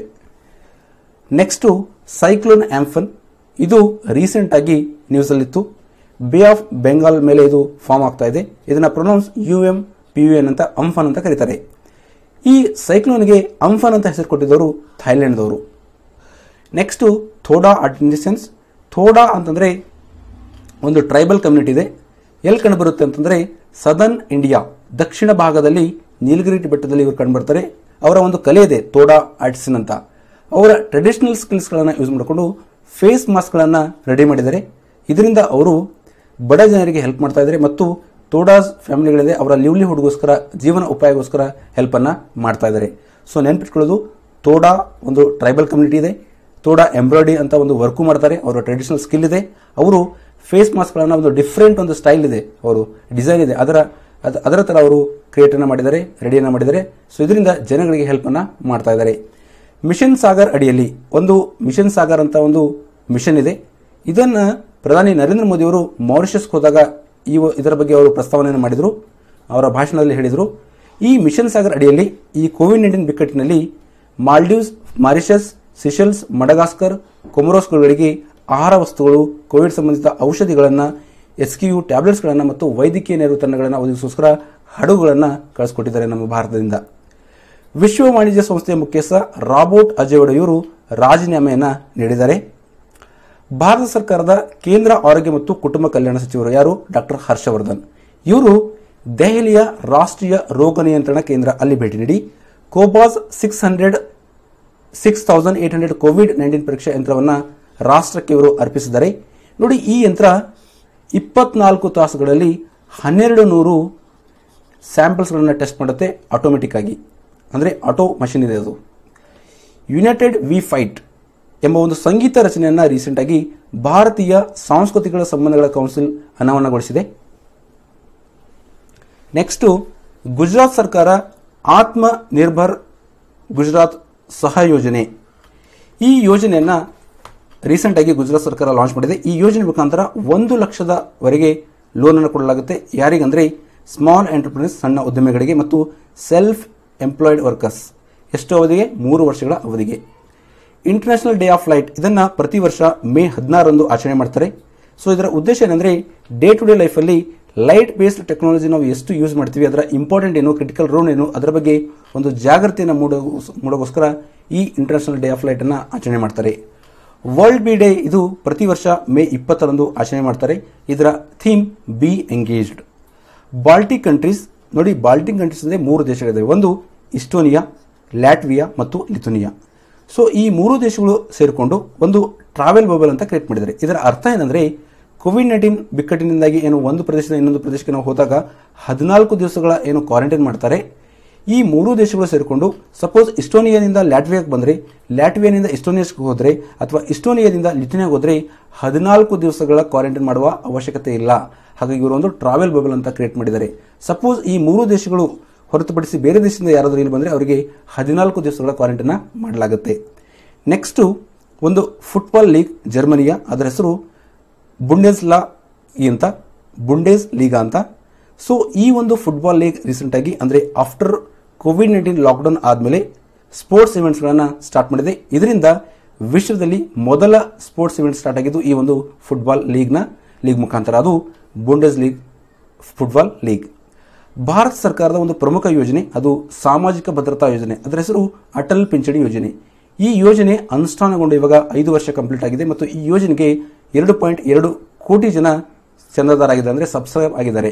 ನೆಕ್ಸ್ಟು ಸೈಕ್ಲೋನ್ ಆಂಫನ್ ಇದು ರೀಸೆಂಟ್ ಆಗಿ ನ್ಯೂಸ್ ಅಲ್ಲಿತ್ತು ಬೇ ಆಫ್ ಬೆಂಗಾಲ್ ಮೇಲೆ ಇದು ಫಾರ್ಮ್ ಆಗ್ತಾ ಇದೆ ಇದನ್ನ pronounce U M P U N ಅಂತ ಅಂಫನ್ ಅಂತ ಕರೀತಾರೆ ಈ ಸೈಕ್ಲೋನ್ಗೆ ಅಂಫನ್ ಅಂತ ಹೆಸರು ಕೊಟ್ಟಿದ್ದವರು ಥೈಲ್ಯಾಂಡ್ದವರು ನೆಕ್ಸ್ಟು ಥೋಡಾ ಅಡ್ಮಿನಿಸ್ಟ್ರೇಷನ್ಸ್ ಥೋಡಾ ಅಂತಂದ್ರೆ ಒಂದು ಟ್ರೈಬಲ್ ಕಮ್ಯುನಿಟಿ ಇದೆ ಎಲ್ಲಿ ಕಂಡುಬರುತ್ತೆ ಅಂತಂದ್ರೆ ಸದರ್ನ್ ಇಂಡಿಯಾ ದಕ್ಷಿಣ ಭಾಗದಲ್ಲಿ ನೀಲಗಿರಿ ಬೆಟ್ಟದಲ್ಲಿ ಇವರು ಕಂಡುಬರ್ತಾರೆ ಅವರ ಒಂದು ಕಲೆ ಇದೆ ತೋಡಾ ಆರ್ಟಿಸನ್ ಅಂತ ಅವರ ಟ್ರೆಡಿಷನಲ್ ಸ್ಕಿಲ್ಸ್ಗಳನ್ನು ಯೂಸ್ ಮಾಡಿಕೊಂಡು ಫೇಸ್ ಮಾಸ್ಕ್ಗಳನ್ನು ರೆಡಿ ಮಾಡಿದ್ದಾರೆ ಇದರಿಂದ ಅವರು ಬಡ ಜನರಿಗೆ ಹೆಲ್ಪ್ ಮಾಡ್ತಾ ಇದ್ದಾರೆ ಮತ್ತು ತೋಡಾಸ್ ಫ್ಯಾಮಿಲಿಗಳಿದೆ ಅವರ ಲಿವ್ಲಿಹುಡ್ಗೋಸ್ಕರ ಜೀವನ ಉಪಾಯಗೋಸ್ಕರ ಹೆಲ್ಪ್ ಅನ್ನ ಮಾಡ್ತಾ ಇದ್ದಾರೆ ಸೊ ನೆನ್ಪಿಟ್ಕೊಳ್ಳೋದು ತೋಡಾ ಒಂದು ಟ್ರೈಬಲ್ ಕಮ್ಯುನಿಟಿ ಇದೆ ತೋಡ ಎಂಬ್ರಾಯ್ಡ್ರಿ ಅಂತ ಒಂದು ವರ್ಕು ಮಾಡ್ತಾರೆ ಅವರ ಟ್ರೆಡಿಷನಲ್ ಸ್ಕಿಲ್ ಇದೆ ಅವರು ಫೇಸ್ ಮಾಸ್ಕ್ಗಳನ್ನ ಒಂದು ಡಿಫ್ರೆಂಟ್ ಒಂದು ಸ್ಟೈಲ್ ಇದೆ ಅವರು ಡಿಸೈನ್ ಇದೆ ಅದರ ಅದ- ಅದರ ತರ ಅವರು ಕ್ರಿಯೇಟ್ ಅನ್ನ ಮಾಡಿದ್ದಾರೆ ರೆಡಿಯನ್ನ ಮಾಡಿದ್ದಾರೆ ಸೊ ಇದರಿಂದ ಜನಗಳಿಗೆ ಹೆಲ್ಪ್ ಅನ್ನ ಮಾಡ್ತಾ ಇದ್ದಾರೆ ಮಿಷನ್ ಸಾಗರ್ ಅಡಿಯಲ್ಲಿ ಒಂದು ಮಿಷನ್ ಸಾಗರ್ ಅಂತ ಒಂದು ಮಿಷನ್ ಇದೆ ಇದನ್ನ ಪ್ರಧಾನಿ ನರೇಂದ್ರ ಮೋದಿ ಅವರು ಮಾರಿಷಸ್ ಹೋದಾಗ ಈ ವ- ಇದರ ಬಗ್ಗೆ ಅವರು ಪ್ರಸ್ತಾವನೆಯನ್ನು ಮಾಡಿದರು ಅವರ ಭಾಷಣದಲ್ಲಿ ಹೇಳಿದರು ಈ ಮಿಷನ್ ಸಾಗರ್ ಅಡಿಯಲ್ಲಿ ಈ ಕೋವಿಡ್ ನೈನ್ಟೀನ್ ಬಿಕ್ಕಟ್ಟಿನಲ್ಲಿ ಮಾಲ್ಡೀವ್ಸ್ ಮಾರಿಷಸ್ ಸಿಷಲ್ಸ್ ಮಡಗಾಸ್ಕರ್ ಕೊಮರೋಸ್ಗಳಿಗೆ ಆಹಾರ ವಸ್ತುಗಳು ಕೋವಿಡ್ ಸಂಬಂಧಿತ ಔಷಧಿಗಳನ್ನು ಎಸ್ಕ್ಯೂ ಟ್ಯಾಬ್ಲೆಟ್ಸ್ಗಳನ್ನು ಮತ್ತು ವೈದ್ಯಕೀಯ ನೆರವು ತಂಡಗಳನ್ನು ಒದಗಿಸೋಸ್ಕರ ಹಡಗುಗಳನ್ನು ಕಳಿಸ್ಕೊಟ್ಟಿದ್ದಾರೆ ನಮ್ಮ ಭಾರತದಿಂದ ವಿಶ್ವ ವಾಣಿಜ್ಯ ಸಂಸ್ಥೆಯ ಮುಖ್ಯಸ್ಥ ರಾಬೋಟ್ ಅಜೇವಡ ಇವರು ರಾಜೀನಾಮೆಯನ್ನ ನೀಡಿದ್ದಾರೆ ಭಾರತ ಸರ್ಕಾರದ ಕೇಂದ್ರ ಆರೋಗ್ಯ ಮತ್ತು ಕುಟುಂಬ ಕಲ್ಯಾಣ ಸಚಿವರು ಯಾರು ಡಾಕ್ಟರ್ ಹರ್ಷವರ್ಧನ್ ಇವರು ದೆಹಲಿಯ ರಾಷ್ಟ್ರೀಯ ರೋಗ ನಿಯಂತ್ರಣ ಕೇಂದ್ರ ಅಲ್ಲಿ ಭೇಟಿ ನೀಡಿ COBAS six hundred six thousand eight hundred COVID nineteen ಪರೀಕ್ಷಾ ಯಂತ್ರವನ್ನು ರಾಷ್ಟ್ರಕ್ಕೆ ಇವರು ಅರ್ಪಿಸಿದ್ದಾರೆ ನೋಡಿ ಈ ಯಂತ್ರ ಇಪ್ಪತ್ನಾಲ್ಕು ತಾಸುಗಳಲ್ಲಿ ಹನ್ನೆರಡು ನೂರು ಸ್ಯಾಂಪಲ್ಸ್ಗಳನ್ನು ಟೆಸ್ಟ್ ಮಾಡುತ್ತೆ ಆಟೋಮೆಟಿಕ್ ಆಗಿ ಅಂದರೆ ಆಟೋ ಮಷಿನ್ ಇದೆ ಅದು ಯುನೈಟೆಡ್ ವಿ ಫೈಟ್ ಎಂಬ ಒಂದು ಸಂಗೀತ ರಚನೆಯನ್ನು ರೀಸೆಂಟಾಗಿ ಭಾರತೀಯ ಸಾಂಸ್ಕೃತಿಕ ಸಂಬಂಧಗಳ ಕೌನ್ಸಿಲ್ ಅನಾವರಣಗೊಳಿಸಿದೆ ನೆಕ್ಸ್ಟು ಗುಜರಾತ್ ಸರ್ಕಾರ ಆತ್ಮ ನಿರ್ಭರ್ ಗುಜರಾತ್ ಸಹ ಯೋಜನೆ ಈ ಯೋಜನೆಯನ್ನ ರೀಸೆಂಟ್ ಆಗಿ ಗುಜರಾತ್ ಸರ್ಕಾರ ಲಾಂಚ್ ಮಾಡಿದೆ ಈ ಯೋಜನೆ ಮುಖಾಂತರ ಒಂದು ಲಕ್ಷದವರೆಗೆ ಲೋನ್ ಅನ್ನು ಕೊಡಲಾಗುತ್ತೆ ಯಾರಿಗಂದ್ರೆ ಸ್ಮಾಲ್ ಎಂಟರ್ಪ್ರೈಸ್ ಸಣ್ಣ ಉದ್ಯಮಿಗಳಿಗೆ ಮತ್ತು ಸೆಲ್ಫ್ ಎಂಪ್ಲಾಯ್ಡ್ ವರ್ಕರ್ಸ್ ಎಷ್ಟು ಅವಧಿಗೆ ಮೂರು ವರ್ಷಗಳ ಅವಧಿಗೆ ಇಂಟರ್ನ್ಯಾಷನಲ್ ಡೇ ಆಫ್ ಲೈಟ್ ಇದನ್ನ ಪ್ರತಿ ವರ್ಷ ಮೇ ಹದಿನಾರರಂದು ಆಚರಣೆ ಮಾಡ್ತಾರೆ ಸೊ ಇದರ ಉದ್ದೇಶ ಏನಂದ್ರೆ ಡೇ ಟು ಡೇ ಲೈಫಲ್ಲಿ ಲೈಟ್ ಬೇಸ್ಡ್ ಟೆಕ್ನಾಲಜಿ ನಾವು ಎಷ್ಟು ಯೂಸ್ ಮಾಡ್ತೀವಿ ಅದರ ಇಂಪಾರ್ಟೆಂಟ್ ಏನು ಕ್ರಿಟಿಕಲ್ ರೋಲ್ ಏನು ಅದರ ಬಗ್ಗೆ ಒಂದು ಜಾಗೃತಿಯನ್ನು ಮೂಡ ಮೂಡೋಗೋಸ್ಕರ ಈ ಇಂಟರ್ನ್ಯಾಷನಲ್ ಡೇ ಆಫ್ ಲೈಟ್ ಅನ್ನ ಆಚರಣೆ ಮಾಡ್ತಾರೆ ವರ್ಲ್ಡ್ ಬಿ ಡೇ ಇದು ಪ್ರತಿ ವರ್ಷ ಮೇ ಇಪ್ಪತ್ತರಂದು ಆಚರಣೆ ಮಾಡ್ತಾರೆ ಇದರ theme be engaged Baltic countries ನೋಡಿ ಬಾಲ್ಟಿಕ್ ಕಂಟ್ರೀಸ್ ಅಂದರೆ ಮೂರು ದೇಶಗಳಿವೆ ಒಂದು ಇಸ್ಟೋನಿಯಾ ಲ್ಯಾಟ್ವಿಯಾ ಮತ್ತು ಲಿಥುನಿಯಾ ಸೊ ಈ ಮೂರು ದೇಶಗಳು ಸೇರಿಕೊಂಡು ಒಂದು ಟ್ರಾವೆಲ್ ಬಬಲ್ ಅಂತ ಕ್ರಿಯೇಟ್ ಮಾಡಿದ್ದಾರೆ ಇದರ ಅರ್ಥ ಏನಂದ್ರೆ ಕೋವಿಡ್ ನೈನ್ಟೀನ್ ಬಿಕ್ಕಟ್ಟಿನಿಂದಾಗಿ ಏನು ಒಂದು ಪ್ರದೇಶದಿಂದ ಇನ್ನೊಂದು ಪ್ರದೇಶಕ್ಕೆ ನಾವು ಹೋದಾಗ ಹದಿನಾಲ್ಕು ದಿವಸಗಳ ಏನು ಕ್ವಾರಂಟೈನ್ ಮಾಡ್ತಾರೆ ಈ ಮೂರು ದೇಶಗಳು ಸೇರಿಕೊಂಡು ಸಪೋಸ್ ಇಸ್ಟೋನಿಯಾದಿಂದ ಲ್ಯಾಟ್ವಿಯಾಗೆ ಬಂದರೆ ಲ್ಯಾಟ್ವಿಯಾನಿಂದ ಇಸ್ಟೋನಿಯಾಸ್ಗೆ ಹೋದರೆ ಅಥವಾ ಇಸ್ಟೋನಿಯಾದಿಂದ ಲಿಥುನಿಯಾಗೆ ಹೋದರೆ ಹದಿನಾಲ್ಕು ದಿವಸಗಳ ಕ್ವಾರಂಟೈನ್ ಮಾಡುವ ಅವಶ್ಯಕತೆ ಇಲ್ಲ ಹಾಗಾಗಿ ಇವರು ಒಂದು ಟ್ರಾವೆಲ್ ಬಬಲ್ ಅಂತ ಕ್ರಿಯೇಟ್ ಮಾಡಿದ್ದಾರೆ ಸಪೋಸ್ ಈ ಮೂರು ದೇಶಗಳು ಹೊರತುಪಡಿಸಿ ಬೇರೆ ದೇಶದಿಂದ ಯಾರಾದರೂ ಇಲ್ಲಿ ಬಂದರೆ ಅವರಿಗೆ ಹದಿನಾಲ್ಕು ದಿವಸಗಳ ಕ್ವಾರಂಟೈನ್ ಮಾಡಲಾಗುತ್ತೆ ನೆಕ್ಸ್ಟು ಒಂದು ಫುಟ್ಬಾಲ್ ಲೀಗ್ ಜರ್ಮನಿಯ ಅದರ ಹೆಸರು ಬುಂಡೆಸ್ ಲಾ ಅಂತ ಬುಂಡೇಸ್ ಲೀಗಾ ಅಂತ ಸೊ ಈ ಒಂದು ಫುಟ್ಬಾಲ್ ಲೀಗ್ ರೀಸೆಂಟ್ ಆಗಿ ಅಂದರೆ ಆಫ್ಟರ್ ಕೋವಿಡ್ ನೈನ್ಟೀನ್ ಲಾಕ್ಡೌನ್ ಆದಮೇಲೆ ಸ್ಪೋರ್ಟ್ಸ್ ಇವೆಂಟ್ಸ್ಗಳನ್ನು ಸ್ಟಾರ್ಟ್ ಮಾಡಿದೆ ಇದರಿಂದ ವಿಶ್ವದಲ್ಲಿ ಮೊದಲ ಸ್ಪೋರ್ಟ್ಸ್ ಇವೆಂಟ್ ಸ್ಟಾರ್ಟ್ ಆಗಿದ್ದು ಈ ಒಂದು ಫುಟ್ಬಾಲ್ ಲೀಗ್ನ ಲೀಗ್ ಮುಖಾಂತರ ಅದು ಬುಂಡೆಸ್ ಲೀಗ್ ಫುಟ್ಬಾಲ್ ಲೀಗ್ ಭಾರತ ಸರ್ಕಾರದ ಒಂದು ಪ್ರಮುಖ ಯೋಜನೆ ಅದು ಸಾಮಾಜಿಕ ಭದ್ರತಾ ಯೋಜನೆ ಅದರ ಹೆಸರು ಅಟಲ್ ಪಿಂಚಣಿ ಯೋಜನೆ ಈ ಯೋಜನೆ ಅನುಷ್ಠಾನಗೊಂಡು ಇವಾಗ ಐದು ವರ್ಷ ಕಂಪ್ಲೀಟ್ ಆಗಿದೆ ಮತ್ತು ಈ ಯೋಜನೆಗೆ ಎರಡು ಪಾಯಿಂಟ್ ಎರಡು ಕೋಟಿ ಜನ ಚಂದಾದಾರಾಗಿದ್ದಾರೆ ಅಂದರೆ ಸಬ್ಸ್ಕ್ರೈಬ್ ಆಗಿದ್ದಾರೆ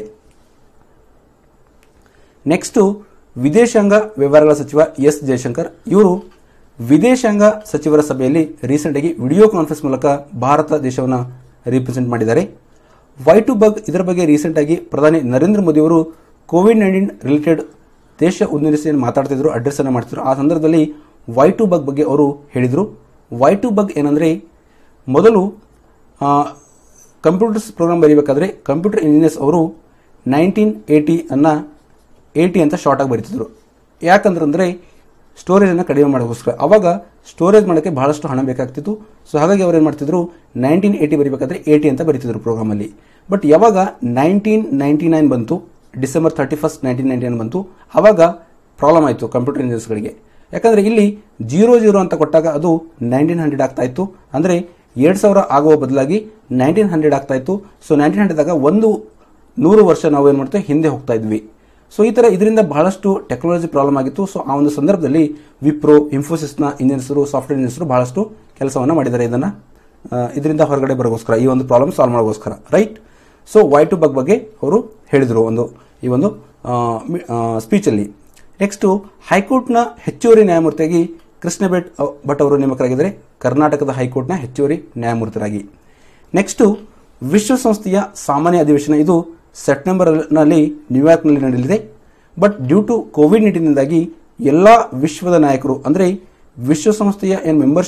ನೆಕ್ಸ್ಟು ವಿದೇಶಾಂಗ ವ್ಯವಹಾರಗಳ ಸಚಿವ ಎಸ್ ಜಯಶಂಕರ್ ಇವರು ವಿದೇಶಾಂಗ ಸಚಿವರ ಸಭೆಯಲ್ಲಿ ರೀಸೆಂಟ್ ಆಗಿ ವಿಡಿಯೋ ಕಾನ್ಫರೆನ್ಸ್ ಮೂಲಕ ಭಾರತ ದೇಶವನ್ನು ರಿಪ್ರೆಸೆಂಟ್ ಮಾಡಿದ್ದಾರೆ ವೈ ಟು ಬಗ್ ಇದರ ಬಗ್ಗೆ ರೀಸೆಂಟ್ ಆಗಿ ಪ್ರಧಾನಿ ನರೇಂದ್ರ ಮೋದಿ ಅವರು ಕೋವಿಡ್ ನೈನ್ಟೀನ್ ರಿಲೇಟೆಡ್ ದೇಶ ಉದ್ದೇಶಿಸಿ ಮಾತಾಡ್ತಿದ್ರು ಅಡ್ರೆಸ್ ಅನ್ನು ಮಾಡ್ತಿದ್ರು ಆ ಸಂದರ್ಭದಲ್ಲಿ ವೈ ಟು ಬಗ್ ಬಗ್ಗೆ ಅವರು ಹೇಳಿದರು ವೈ ಟು ಬಗ್ ಏನಂದ್ರೆ ಮೊದಲು ಕಂಪ್ಯೂಟರ್ಸ್ ಪ್ರೋಗ್ರಾಮ್ ಬರೀಬೇಕಾದ್ರೆ ಕಂಪ್ಯೂಟರ್ ಇಂಜಿನಿಯರ್ಸ್ ಅವರು ನೈನ್ಟೀನ್ ಏಯ್ಟಿ ಅನ್ನ ಏಯ್ಟಿ ಅಂತ ಶಾರ್ಟ್ ಆಗಿ ಬರೀತಿದ್ರು ಯಾಕಂದ್ರೆ ಸ್ಟೋರೇಜನ್ನು ಕಡಿಮೆ ಮಾಡೋಕ್ಕೋಸ್ಕರ ಅವಾಗ ಸ್ಟೋರೇಜ್ ಮಾಡೋಕ್ಕೆ ಬಹಳಷ್ಟು ಹಣ ಬೇಕಾಗ್ತಿತ್ತು ಸೊ ಹಾಗಾಗಿ ಅವ್ರು ಏನು ಮಾಡ್ತಿದ್ರು ನೈನ್ಟೀನ್ ಏಯ್ಟಿ ಬರೀಬೇಕಾದ್ರೆ ಏಯ್ಟಿ ಅಂತ ಬರೀತಿದ್ರು ಪ್ರೋಗ್ರಾಮಲ್ಲಿ ಬಟ್ ಯಾವಾಗ ನೈನ್ಟೀನ್ ನೈಂಟಿ ನೈನ್ ಬಂತು December thirty first nineteen ninety nine ಬಂತು ಆವಾಗ ಪ್ರಾಬ್ಲಮ್ ಆಯಿತು ಕಂಪ್ಯೂಟರ್ ಇಂಜಿನಿಯರ್ಸ್ಗಳಿಗೆ ಯಾಕಂದ್ರೆ ಇಲ್ಲಿ ಜೀರೋ ಜೀರೋ ಅಂತ ಕೊಟ್ಟಾಗ ಅದು ನೈನ್ಟೀನ್ ಹಂಡ್ರೆಡ್ ಆಗ್ತಾ ಇತ್ತು ಅಂದರೆ ಎರಡು ಸಾವಿರ ಆಗುವ ಬದಲಾಗಿ ನೈನ್ಟೀನ್ ಹಂಡ್ರೆಡ್ ಆಗ್ತಾ ಇತ್ತು ಸೊ ನೈನ್ಟೀನ್ ಹಂಡ್ರೆಡ್ ಒಂದು ನೂರು ವರ್ಷ ನಾವು ಏನು ಮಾಡ್ತೇವೆ ಹಿಂದೆ ಹೋಗ್ತಾ ಇದ್ವಿ ಸೊ ಈ ಥರ ಇದರಿಂದ ಬಹಳಷ್ಟು ಟೆಕ್ನಾಲಜಿ ಪ್ರಾಬ್ಲಮ್ ಆಗಿತ್ತು ಸೊ ಆ ಒಂದು ಸಂದರ್ಭದಲ್ಲಿ ವಿಪ್ರೋ ಇನ್ಫೋಸಿಸ್ನ ಇಂಜಿನಿಯರ್ಸರು ಸಾಫ್ಟ್ವೇರ್ ಇಂಜಿನಿಯರ್ಸರು ಬಹಳಷ್ಟು ಕೆಲಸವನ್ನು ಮಾಡಿದ್ದಾರೆ ಇದನ್ನು ಇದರಿಂದ ಹೊರಗಡೆ ಬರೋಗೋಸ್ಕರ ಈ ಒಂದು ಪ್ರಾಬ್ಲಮ್ ಸಾಲ್ವ್ ಮಾಡೋಗೋಸ್ಕರ right so Y two bug ಬಗ್ಗೆ ಅವರು ಹೇಳಿದರು ಒಂದು ಈ ಒಂದು ಸ್ಪೀಚಲ್ಲಿ ನೆಕ್ಸ್ಟು ಹೈಕೋರ್ಟ್ನ ಹೆಚ್ಚುವರಿ ನ್ಯಾಯಮೂರ್ತಿಯಾಗಿ ಕೃಷ್ಣ ಭಟ್ ಅವ್- ಭಟ್ ಅವರು ನೇಮಕರಾಗಿದ್ದಾರೆ ಕರ್ನಾಟಕದ ಹೈಕೋರ್ಟ್ನ ಹೆಚ್ಚುವರಿ ನ್ಯಾಯಮೂರ್ತಿಯಾಗಿ ನೆಕ್ಸ್ಟು ವಿಶ್ವಸಂಸ್ಥೆಯ ಸಾಮಾನ್ಯ ಅಧಿವೇಶನ ಇದು ಸೆಪ್ಟೆಂಬರ್ನಲ್ಲಿ ನ್ಯೂಯಾರ್ಕ್ನಲ್ಲಿ ನಡೆಯಲಿದೆ ಬಟ್ ಡ್ಯೂ ಟು ಕೋವಿಡ್ ನೈನ್ಟೀನ್ನಿಂದಾಗಿ ಎಲ್ಲ ವಿಶ್ವದ ನಾಯಕರು ಅಂದರೆ ವಿಶ್ವಸಂಸ್ಥೆಯ ಏನು ಮೆಂಬರ್ಶಿಪ್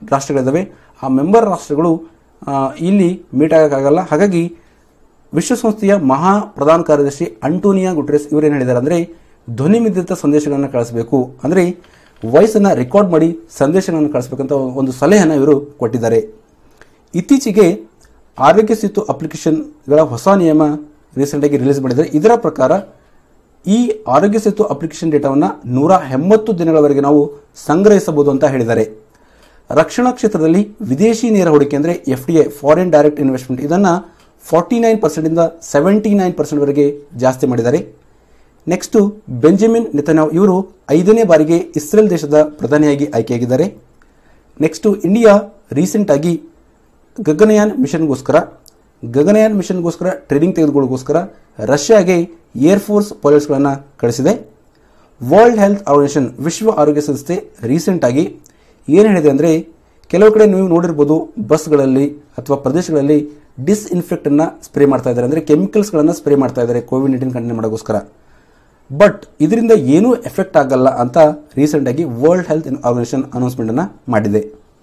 ರಾಷ್ಟ್ರಗಳಿದ್ದಾವೆ ಆ ಮೆಂಬರ್ ರಾಷ್ಟ್ರಗಳು ಆ, ಇಲ್ಲಿ ಮೀಟ್ ಆಗೋಕ್ಕಾಗಲ್ಲ ಹಾಗಾಗಿ ವಿಶ್ವಸಂಸ್ಥೆಯ ಮಹಾ ಪ್ರಧಾನ ಕಾರ್ಯದರ್ಶಿ ಅಂಟೋನಿಯಾ ಗುಟ್ರೆಸ್ ಇವರೇನು ಹೇಳಿದ್ದಾರೆ ಅಂದರೆ ಧ್ವನಿ ಮುದ್ರಿತ ಸಂದೇಶಗಳನ್ನು ಕಳಿಸಬೇಕು ಅಂದರೆ ವಾಯ್ಸನ್ನು ರೆಕಾರ್ಡ್ ಮಾಡಿ ಸಂದೇಶಗಳನ್ನು ಕಳಿಸಬೇಕಂತ ಒಂದು ಸಲಹೆಯನ್ನು ಇವರು ಕೊಟ್ಟಿದ್ದಾರೆ ಇತ್ತೀಚೆಗೆ ಆರೋಗ್ಯ ಸೇತು ಅಪ್ಲಿಕೇಶನ್ಗಳ ಹೊಸ ನಿಯಮ ರೀಸೆಂಟಾಗಿ ರಿಲೀಸ್ ಮಾಡಿದ್ದಾರೆ ಇದರ ಪ್ರಕಾರ ಈ ಆರೋಗ್ಯ ಸೇತು ಅಪ್ಲಿಕೇಶನ್ ಡೇಟಾವನ್ನು ನೂರ ಎಂಬತ್ತು ದಿನಗಳವರೆಗೆ ನಾವು ಸಂಗ್ರಹಿಸಬಹುದು ಅಂತ ಹೇಳಿದ್ದಾರೆ ರಕ್ಷಣಾ ಕ್ಷೇತ್ರದಲ್ಲಿ ವಿದೇಶಿ ನೇರ ಹೂಡಿಕೆ ಅಂದರೆ F D I foreign direct investment ಇದನ್ನು ಫಾರ್ಟಿ ನೈನ್ ಪರ್ಸೆಂಟಿಂದ ಸೆವೆಂಟಿ ನೈನ್ ಪರ್ಸೆಂಟ್ವರೆಗೆ ಜಾಸ್ತಿ ಮಾಡಿದ್ದಾರೆ ನೆಕ್ಸ್ಟು ಬೆಂಜಮಿನ್ ನೆತನ್ಯಾಹು ಇವರು ಐದನೇ ಬಾರಿಗೆ ಇಸ್ರೇಲ್ ದೇಶದ ಪ್ರಧಾನಿಯಾಗಿ ಆಯ್ಕೆಯಾಗಿದ್ದಾರೆ ನೆಕ್ಸ್ಟು ಇಂಡಿಯಾ ರೀಸೆಂಟಾಗಿ ಗಗನಯಾನ್ ಮಿಷನ್ಗೋಸ್ಕರ ಗಗನಯಾನ್ ಮಿಷನ್ಗೋಸ್ಕರ ಟ್ರೈನಿಂಗ್ ತೆಗೆದುಕೊಳ್ಳೋಗೋಸ್ಕರ ರಷ್ಯಾಗೆ ಏರ್ಫೋರ್ಸ್ ಪೈಲಟ್ಸ್ಗಳನ್ನು ಕಳಿಸಿದೆ ವರ್ಲ್ಡ್ ಹೆಲ್ತ್ ಆರ್ಗನೈಸೇಷನ್ ವಿಶ್ವ ಆರೋಗ್ಯ ಸಂಸ್ಥೆ ರೀಸೆಂಟಾಗಿ ಏನು ಹೇಳಿದೆ ಅಂದರೆ ಕೆಲವು ಕಡೆ ನೀವು ನೋಡಿರ್ಬೋದು ಬಸ್ಗಳಲ್ಲಿ ಅಥವಾ ಪ್ರದೇಶಗಳಲ್ಲಿ ಡಿಸ್ಇನ್ಫೆಕ್ಟನ್ನು ಸ್ಪ್ರೇ ಮಾಡ್ತಾ ಇದ್ದಾರೆ ಅಂದರೆ ಕೆಮಿಕಲ್ಸ್ಗಳನ್ನು ಸ್ಪ್ರೇ ಮಾಡ್ತಾ ಇದ್ದಾರೆ ಕೋವಿಡ್ ನೈನ್ಟೀನ್ ಕಂಟೈನ್ ಮಾಡೋಕ್ಕೋಸ್ಕರ ಬಟ್ ಇದರಿಂದ ಏನೂ ಎಫೆಕ್ಟ್ ಆಗಲ್ಲ ಅಂತ ರೀಸೆಂಟಾಗಿ ವರ್ಲ್ಡ್ ಹೆಲ್ತ್ ಆರ್ಗನೈಸೇಷನ್ ಅನೌನ್ಸ್ಮೆಂಟನ್ನು ಮಾಡಿದೆ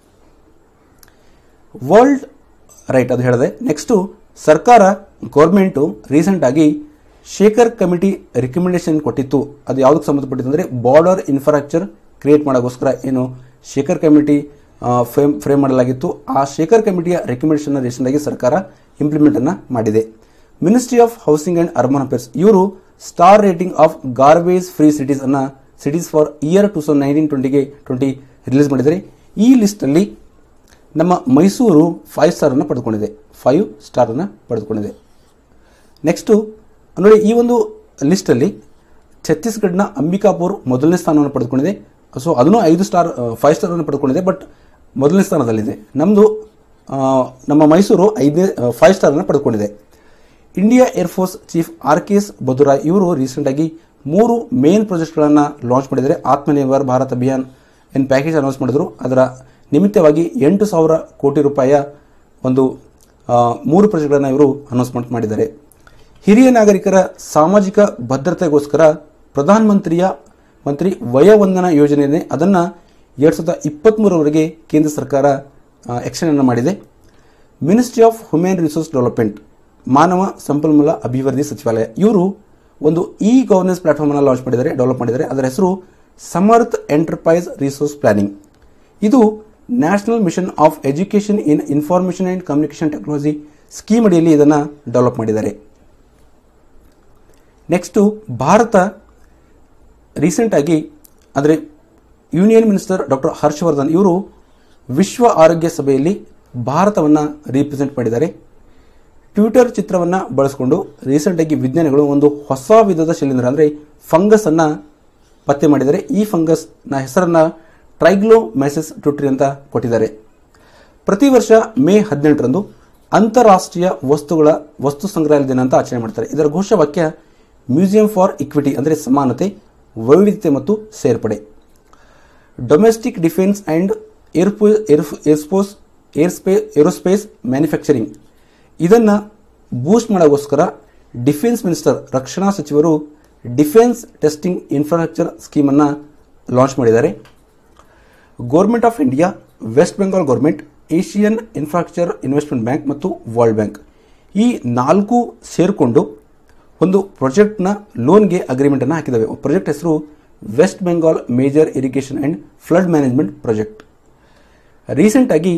ವರ್ಲ್ಡ್ ರೈಟ್ ಅದು ಹೇಳಿದೆ ನೆಕ್ಸ್ಟು ಸರ್ಕಾರ ಗೌರ್ಮೆಂಟು ರೀಸೆಂಟಾಗಿ ಶೇಖರ್ ಕಮಿಟಿ ರಿಕಮೆಂಡೇಶನ್ ಕೊಟ್ಟಿತ್ತು ಅದು ಯಾವುದಕ್ಕೆ ಸಂಬಂಧಪಟ್ಟಿತ್ತು ಅಂದರೆ ಬಾರ್ಡರ್ ಇನ್ಫ್ರಾಸ್ಟ್ರಕ್ಚರ್ ಕ್ರಿಯೇಟ್ ಮಾಡೋಕ್ಕೋಸ್ಕರ ಏನು ಶೇಖರ್ ಕಮಿಟಿ ಫ್ರೇಮ್ ಫ್ರೇಮ್ ಮಾಡಲಾಗಿತ್ತು ಆ ಶೇಖರ್ ಕಮಿಟಿಯ ರೆಕಮೆಂಡೇಶನ್ ರೀಸೆಂಟಾಗಿ ಸರ್ಕಾರ ಇಂಪ್ಲಿಮೆಂಟನ್ನು ಮಾಡಿದೆ Ministry of Housing and Urban Affairs ಇವರು star rating of garbage free cities ಅನ್ನ cities for year two thousand nineteen ಟ್ವೆಂಟಿಗೆ ಟ್ವೆಂಟಿ ರಿಲೀಸ್ ಮಾಡಿದ್ದಾರೆ ಈ ಲಿಸ್ಟಲ್ಲಿ ನಮ್ಮ ಮೈಸೂರು ಫೈವ್ ಸ್ಟಾರನ್ನು ಪಡೆದುಕೊಂಡಿದೆ ಫೈವ್ ಸ್ಟಾರನ್ನು ಪಡೆದುಕೊಂಡಿದೆ ನೆಕ್ಸ್ಟು ನೋಡಿ ಈ ಒಂದು ಲಿಸ್ಟಲ್ಲಿ ಛತ್ತೀಸ್ಗಢನ ಅಂಬಿಕಾಪುರ್ ಮೊದಲನೇ ಸ್ಥಾನವನ್ನು ಪಡೆದುಕೊಂಡಿದೆ ಸೊ ಅದನ್ನು ಐದು ಸ್ಟಾರ್ ಫೈವ್ ಸ್ಟಾರನ್ನು ಪಡೆದುಕೊಂಡಿದೆ ಬಟ್ ಮೊದಲನೇ ಸ್ಥಾನದಲ್ಲಿದೆ ನಮ್ಮದು ನಮ್ಮ ಮೈಸೂರು ಐದನೇ ಫೈವ್ ಸ್ಟಾರನ್ನು ಪಡೆದುಕೊಂಡಿದೆ India air force chief R K S Bhadauria ಇವರು ರೀಸೆಂಟಾಗಿ ಮೂರು ಮೇನ್ ಪ್ರಾಜೆಕ್ಟ್ಗಳನ್ನು ಲಾಂಚ್ ಮಾಡಿದ್ದಾರೆ ಆತ್ಮನಿರ್ಭರ್ ಭಾರತ್ ಅಭಿಯಾನ್ ಏನು ಪ್ಯಾಕೇಜ್ ಅನೌನ್ಸ್ ಮಾಡಿದ್ರು ಅದರ ನಿಮಿತ್ತವಾಗಿ ಎಂಟು ಸಾವಿರ ಕೋಟಿ ರೂಪಾಯಿಯ ಒಂದು ಆ, ಮೂರು ಪ್ರಾಜೆಕ್ಟ್ಗಳನ್ನು ಇವರು ಅನೌನ್ಸ್ಮೆಂಟ್ ಮಾಡಿದ್ದಾರೆ ಹಿರಿಯ ನಾಗರಿಕರ ಸಾಮಾಜಿಕ ಭದ್ರತೆಗೋಸ್ಕರ ಪ್ರಧಾನಮಂತ್ರಿಯ ಮಂತ್ರಿ ವಯೋವಂದನಾ ಯೋಜನೆ ಇದೆ ಅದನ್ನು ಎರಡು ಸಾವಿರದ ಇಪ್ಪತ್ತ್ಮೂರವರೆಗೆ ಕೇಂದ್ರ ಸರ್ಕಾರ ಎಕ್ಷನ್ ಮಾಡಿದೆ Ministry of Human Resource Development ಮಾನವ ಸಂಪನ್ಮೂಲ ಅಭಿವೃದ್ಧಿ ಸಚಿವಾಲಯ ಇವರು ಒಂದು ಇ ಗವರ್ನೆನ್ಸ್ ಪ್ಲಾಟ್ಫಾರ್ಮ್ ಅನ್ನು ಲಾಂಚ್ ಮಾಡಿದ್ದಾರೆ ಡೆವಲಪ್ ಮಾಡಿದ್ದಾರೆ ಅದರ ಹೆಸರು ಸಮರ್ಥ ಎಂಟರ್ಪ್ರೈಸ್ ರಿಸೋರ್ಸ್ ಪ್ಲಾನಿಂಗ್ ಇದು National Mission of Education in Information and Communication Technology scheme ಅಡಿಯಲ್ಲಿ ಇದನ್ನು ಡೆವಲಪ್ ಮಾಡಿದ್ದಾರೆ ನೆಕ್ಸ್ಟು ಭಾರತ ರೀಸೆಂಟಾಗಿ ಅಂದರೆ ಯೂನಿಯನ್ ಮಿನಿಸ್ಟರ್ ಡಾಕ್ಟರ್ ಹರ್ಷವರ್ಧನ್ ಇವರು ವಿಶ್ವ ಆರೋಗ್ಯ ಸಭೆಯಲ್ಲಿ ಭಾರತವನ್ನು ರೀಪ್ರೆಸೆಂಟ್ ಮಾಡಿದ್ದಾರೆ ಟ್ವಿಟರ್ ಚಿತ್ರವನ್ನು ಬಳಸಿಕೊಂಡು ರೀಸೆಂಟಾಗಿ ವಿಜ್ಞಾನಿಗಳು ಒಂದು ಹೊಸ ವಿಧದ ಶಿಲೀಂಧ್ರ ಅಂದರೆ ಫಂಗಸ್ ಅನ್ನ ಪತ್ತೆ ಮಾಡಿದ್ದಾರೆ ಈ ಫಂಗಸ್ನ ಹೆಸರನ್ನ ಟ್ರೈಗ್ಲೋಮೈಸಿಸ್ ಟ್ಯೂಟ್ರಿ ಅಂತ ಕೊಟ್ಟಿದ್ದಾರೆ ಪ್ರತಿ ವರ್ಷ ಮೇ ಹದಿನೆಂಟರಂದು ಅಂತಾರಾಷ್ಟ್ರೀಯ ವಸ್ತುಗಳ ವಸ್ತು ಸಂಗ್ರಹಾಲಯ ದಿನ ಅಂತ ಆಚರಣೆ ಮಾಡ್ತಾರೆ ಇದರ ಘೋಷವಾಕ್ಯ ಮ್ಯೂಸಿಯಂ ಫಾರ್ ಇಕ್ವಿಟಿ ಅಂದರೆ ಸಮಾನತೆ ವೈವಿಧ್ಯತೆ ಮತ್ತು ಸೇರ್ಪಡೆ domestic defence and aerospace aerospace aerospace manufacturing ಇದನ್ನು ಬೂಸ್ಟ್ ಮಾಡೋಕ್ಕೋಸ್ಕರ ಡಿಫೆನ್ಸ್ ಮಿನಿಸ್ಟರ್ ರಕ್ಷಣಾ ಸಚಿವರು ಡಿಫೆನ್ಸ್ ಟೆಸ್ಟಿಂಗ್ ಇನ್ಫ್ರಾಸ್ಟ್ರಕ್ಚರ್ ಸ್ಕೀಮನ್ನು ಲಾಂಚ್ ಮಾಡಿದ್ದಾರೆ government of India West Bengal government Asian Infrastructure Investment Bank ಮತ್ತು ವರ್ಲ್ಡ್ ಬ್ಯಾಂಕ್ ಈ ನಾಲ್ಕು ಸೇರಿಕೊಂಡು ಒಂದು ಪ್ರಾಜೆಕ್ಟ್ನ ಲೋನ್ಗೆ ಅಗ್ರಿಮೆಂಟನ್ನು ಹಾಕಿದ್ದಾವೆ ಪ್ರಾಜೆಕ್ಟ್ ಹೆಸರು West Bengal major irrigation and flood management project ರೀಸೆಂಟಾಗಿ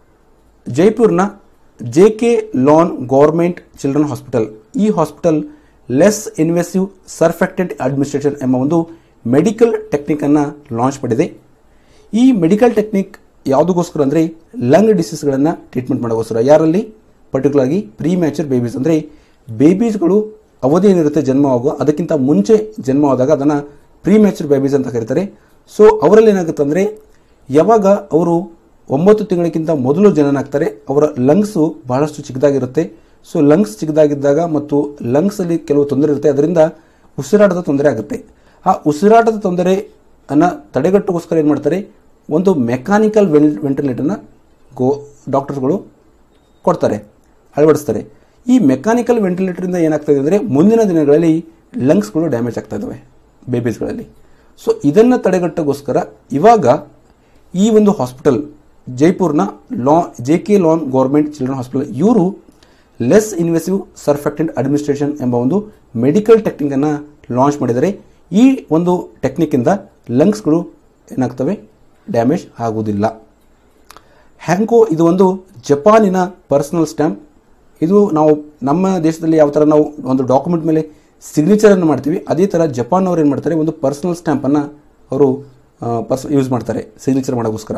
ಜೈಪುರ್ನ J K Lon government children hospital ಈ hospital less invasive surfactant administration ಎಂಬ ಒಂದು ಮೆಡಿಕಲ್ ಟೆಕ್ನಿಕ್ ಅನ್ನು ಲಾಂಚ್ ಮಾಡಿದೆ ಈ ಮೆಡಿಕಲ್ ಟೆಕ್ನಿಕ್ ಯಾವುದಕ್ಕೋಸ್ಕರ ಅಂದರೆ ಲಂಗ್ ಡಿಸೀಸ್ಗಳನ್ನು ಟ್ರೀಟ್ಮೆಂಟ್ ಮಾಡೋಕ್ಕೋಸ್ಕರ ಯಾರಲ್ಲಿ ಪರ್ಟಿಕ್ಯುಲರ್ ಆಗಿ ಪ್ರೀ ಮ್ಯಾಚರ್ ಬೇಬೀಸ್ ಅಂದರೆ ಬೇಬೀಸ್ಗಳು ಅವಧಿ ಏನಿರುತ್ತೆ ಜನ್ಮವಾಗುವ ಅದಕ್ಕಿಂತ ಮುಂಚೆ ಜನ್ಮವಾದಾಗ ಅದನ್ನು ಪ್ರೀ ಮ್ಯಾಚರ್ ಬೇಬೀಸ್ ಅಂತ ಕರೀತಾರೆ ಸೊ ಅವರಲ್ಲಿ ಏನಾಗುತ್ತೆ ಅಂದರೆ ಯಾವಾಗ ಅವರು ಒಂಬತ್ತು ತಿಂಗಳಿಗಿಂತ ಮೊದಲು ಜನನಾಗ್ತಾರೆ ಅವರ ಲಂಗ್ಸು ಬಹಳಷ್ಟು ಚಿಕ್ಕದಾಗಿರುತ್ತೆ ಸೊ ಲಂಗ್ಸ್ ಚಿಕ್ಕದಾಗಿದ್ದಾಗ ಮತ್ತು ಲಂಗ್ಸಲ್ಲಿ ಕೆಲವು ತೊಂದರೆ ಇರುತ್ತೆ ಅದರಿಂದ ಉಸಿರಾಟದ ತೊಂದರೆ ಆಗುತ್ತೆ ಆ ಉಸಿರಾಟದ ತೊಂದರೆ ಅನ್ನ ತಡೆಗಟ್ಟೋಗೋಸ್ಕರ ಏನು ಮಾಡ್ತಾರೆ ಒಂದು ಮೆಕ್ಯಾನಿಕಲ್ ವೆಲ್ ವೆಂಟಿಲೇಟರ್ನ ಗೋ ಡಾಕ್ಟರ್ಸ್ಗಳು ಕೊಡ್ತಾರೆ ಅಳವಡಿಸ್ತಾರೆ ಈ ಮೆಕ್ಯಾನಿಕಲ್ ವೆಂಟಿಲೇಟರಿಂದ ಏನಾಗ್ತದೆ ಅಂದರೆ ಮುಂದಿನ ದಿನಗಳಲ್ಲಿ ಲಂಗ್ಸ್ಗಳು ಡ್ಯಾಮೇಜ್ ಆಗ್ತಾ ಇದ್ದಾವೆ ಬೇಬೀಸ್ಗಳಲ್ಲಿ ಸೊ ಇದನ್ನು ತಡೆಗಟ್ಟೋಗೋಸ್ಕರ ಇವಾಗ ಈ ಒಂದು ಹಾಸ್ಪಿಟಲ್ ಜೈಪುರ್ನ ಲಾ J K Lon government children hospital ಇವರು ಲೆಸ್ ಇನ್ವೆಸಿವ್ ಸರ್ಫೆಕ್ಟೆಂಟ್ ಅಡ್ಮಿನಿಸ್ಟ್ರೇಷನ್ ಎಂಬ ಒಂದು ಮೆಡಿಕಲ್ ಟೆಕ್ನಿಕ್ ಅನ್ನ ಲಾಂಚ್ ಮಾಡಿದರೆ ಈ ಒಂದು ಟೆಕ್ನಿಕ್ ಇಂದ ಲಂಗ್ಸ್ಗಳು ಏನಾಗ್ತವೆ ಡ್ಯಾಮೇಜ್ ಆಗುವುದಿಲ್ಲ ಹ್ಯಾಂಕೋ ಇದು ಒಂದು ಜಪಾನಿನ ಪರ್ಸನಲ್ ಸ್ಟ್ಯಾಂಪ್ ಇದು ನಾವು ನಮ್ಮ ದೇಶದಲ್ಲಿ ಯಾವ ಥರ ನಾವು ಒಂದು ಡಾಕ್ಯುಮೆಂಟ್ ಮೇಲೆ ಸಿಗ್ನೇಚರ್ ಅನ್ನು ಮಾಡ್ತೀವಿ ಅದೇ ಥರ ಜಪಾನ್ ಅವ್ರು ಏನು ಮಾಡ್ತಾರೆ ಒಂದು ಪರ್ಸನಲ್ ಸ್ಟ್ಯಾಂಪನ್ನು ಅವರು ಪರ್ಸ್ ಯೂಸ್ ಮಾಡ್ತಾರೆ ಸಿಗ್ನೇಚರ್ ಮಾಡೋಕ್ಕೋಸ್ಕರ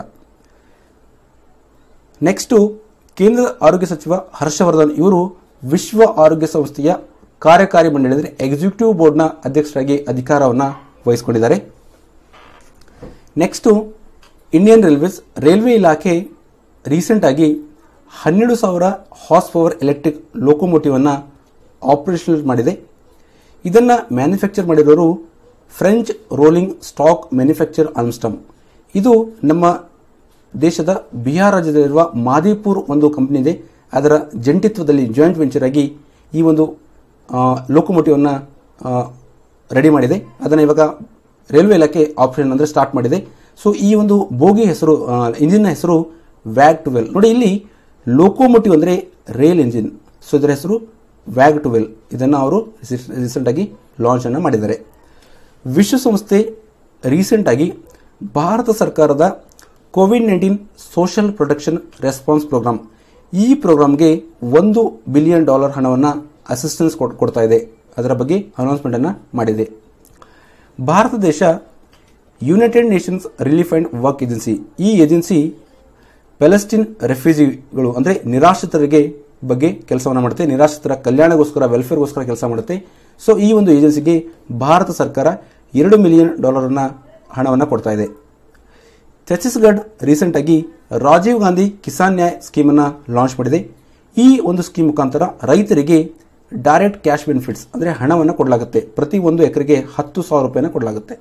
ನೆಕ್ಸ್ಟು ಕೇಂದ್ರ ಆರೋಗ್ಯ ಸಚಿವ ಹರ್ಷವರ್ಧನ್ ಇವರು ವಿಶ್ವ ಆರೋಗ್ಯ ಸಂಸ್ಥೆಯ ಕಾರ್ಯಕಾರಿ ಮಂಡಳಿ ಅಂದರೆ ಎಕ್ಸಿಕ್ಯೂಟಿವ್ ಬೋರ್ಡ್ನ ಅಧ್ಯಕ್ಷರಾಗಿ ಅಧಿಕಾರವನ್ನು ವಹಿಸಿಕೊಂಡಿದ್ದಾರೆ ನೆಕ್ಸ್ಟು ಇಂಡಿಯನ್ ರೈಲ್ವೇಸ್ ರೈಲ್ವೆ ಇಲಾಖೆ ರೀಸೆಂಟ್ ಆಗಿ ಹನ್ನೆರಡು ಸಾವಿರ ಹಾರ್ಸ್ ಪವರ್ ಎಲೆಕ್ಟ್ರಿಕ್ ಲೋಕೋಮೋಟಿವ್ ಅನ್ನು ಆಪರೇಷನಲ್ ಮಾಡಿದೆ ಇದನ್ನು ಮ್ಯಾನುಫ್ಯಾಕ್ಚರ್ ಮಾಡಿರೋರು French rolling stock manufacture Alstom ಇದು ನಮ್ಮ ದೇಶದ ಬಿಹಾರ್ ರಾಜ್ಯದಲ್ಲಿರುವ ಮಾದಿಪುರ್ ಒಂದು ಕಂಪನಿ ಇದೆ ಅದರ ಜಂಟಿತ್ವದಲ್ಲಿ ಜಾಯಿಂಟ್ ವೆಂಚರ್ ಆಗಿ ಈ ಒಂದು ಲೋಕೋಮೋಟಿವ್ ಅನ್ನ ರೆಡಿ ಮಾಡಿದೆ ಅದನ್ನು ಇವಾಗ ರೈಲ್ವೆ ಇಲಾಖೆ ಆಪರೇಷನ್ ಅಂದರೆ ಸ್ಟಾರ್ಟ್ ಮಾಡಿದೆ ಸೊ ಈ ಒಂದು ಬೋಗಿ ಹೆಸರು ಇಂಜಿನ್ನ ಹೆಸರು ವ್ಯಾಗ್ ಟುವೆಲ್ ನೋಡಿ ಇಲ್ಲಿ ಲೋಕೋಮೋಟಿವ್ ಅಂದರೆ ರೈಲ್ ಇಂಜಿನ್ ಸೊ ಇದರ ಹೆಸರು ವ್ಯಾಗ್ ಟುವೆಲ್ ಇದನ್ನು ಅವರು ರೀಸೆಂಟ್ ಆಗಿ ಲಾಂಚ್ ಅನ್ನು ಮಾಡಿದ್ದಾರೆ ವಿಶ್ವಸಂಸ್ಥೆ ರೀಸೆಂಟ್ ಆಗಿ ಭಾರತ ಸರ್ಕಾರದ COVID nineteen social protection response program ಈ ಪ್ರೋಗ್ರಾಮ್ಗೆ ಒಂದು ಬಿಲಿಯನ್ ಡಾಲರ್ ಹಣವನ್ನು ಅಸಿಸ್ಟೆನ್ಸ್ ಕೊಡ್ತಾ ಇದೆ ಅದರ ಬಗ್ಗೆ ಅನೌನ್ಸ್ಮೆಂಟ್ ಅನ್ನು ಮಾಡಿದೆ ಭಾರತ ದೇಶ United Nations Relief and Work Agency ಈ ಏಜೆನ್ಸಿ ಪ್ಯಾಲೆಸ್ಟೀನ್ ರೆಫ್ಯೂಜಿಗಳು ಅಂದರೆ ನಿರಾಶ್ರಿತರಿಗೆ ಬಗ್ಗೆ ಕೆಲಸವನ್ನು ಮಾಡುತ್ತೆ ನಿರಾಶ್ರಿತರ ಕಲ್ಯಾಣಗೋಸ್ಕರ ವೆಲ್ಫೇರ್ಗೋಸ್ಕರ ಕೆಲಸ ಮಾಡುತ್ತೆ ಸೊ ಈ ಒಂದು ಏಜೆನ್ಸಿಗೆ ಭಾರತ ಸರ್ಕಾರ ಎರಡು ಮಿಲಿಯನ್ ಡಾಲರ್ನ ಹಣವನ್ನು ಕೊಡ್ತಾ ಇದೆ ಛತ್ತೀಸ್ಗಢ ರೀಸೆಂಟ್ ಆಗಿ ರಾಜೀವ್ ಗಾಂಧಿ ಕಿಸಾನ್ ನ್ಯಾಯ್ ಸ್ಕೀಮನ್ನು ಲಾಂಚ್ ಮಾಡಿದೆ ಈ ಒಂದು ಸ್ಕೀಮ್ ಮುಖಾಂತರ ರೈತರಿಗೆ ಡೈರೆಕ್ಟ್ ಕ್ಯಾಶ್ ಬೆನಿಫಿಟ್ಸ್ ಅಂದರೆ ಹಣವನ್ನು ಕೊಡಲಾಗುತ್ತೆ ಪ್ರತಿ ಒಂದು ಎಕರೆಗೆ ಹತ್ತು ಸಾವಿರ ರೂಪಾಯಿನ ಕೊಡಲಾಗುತ್ತೆ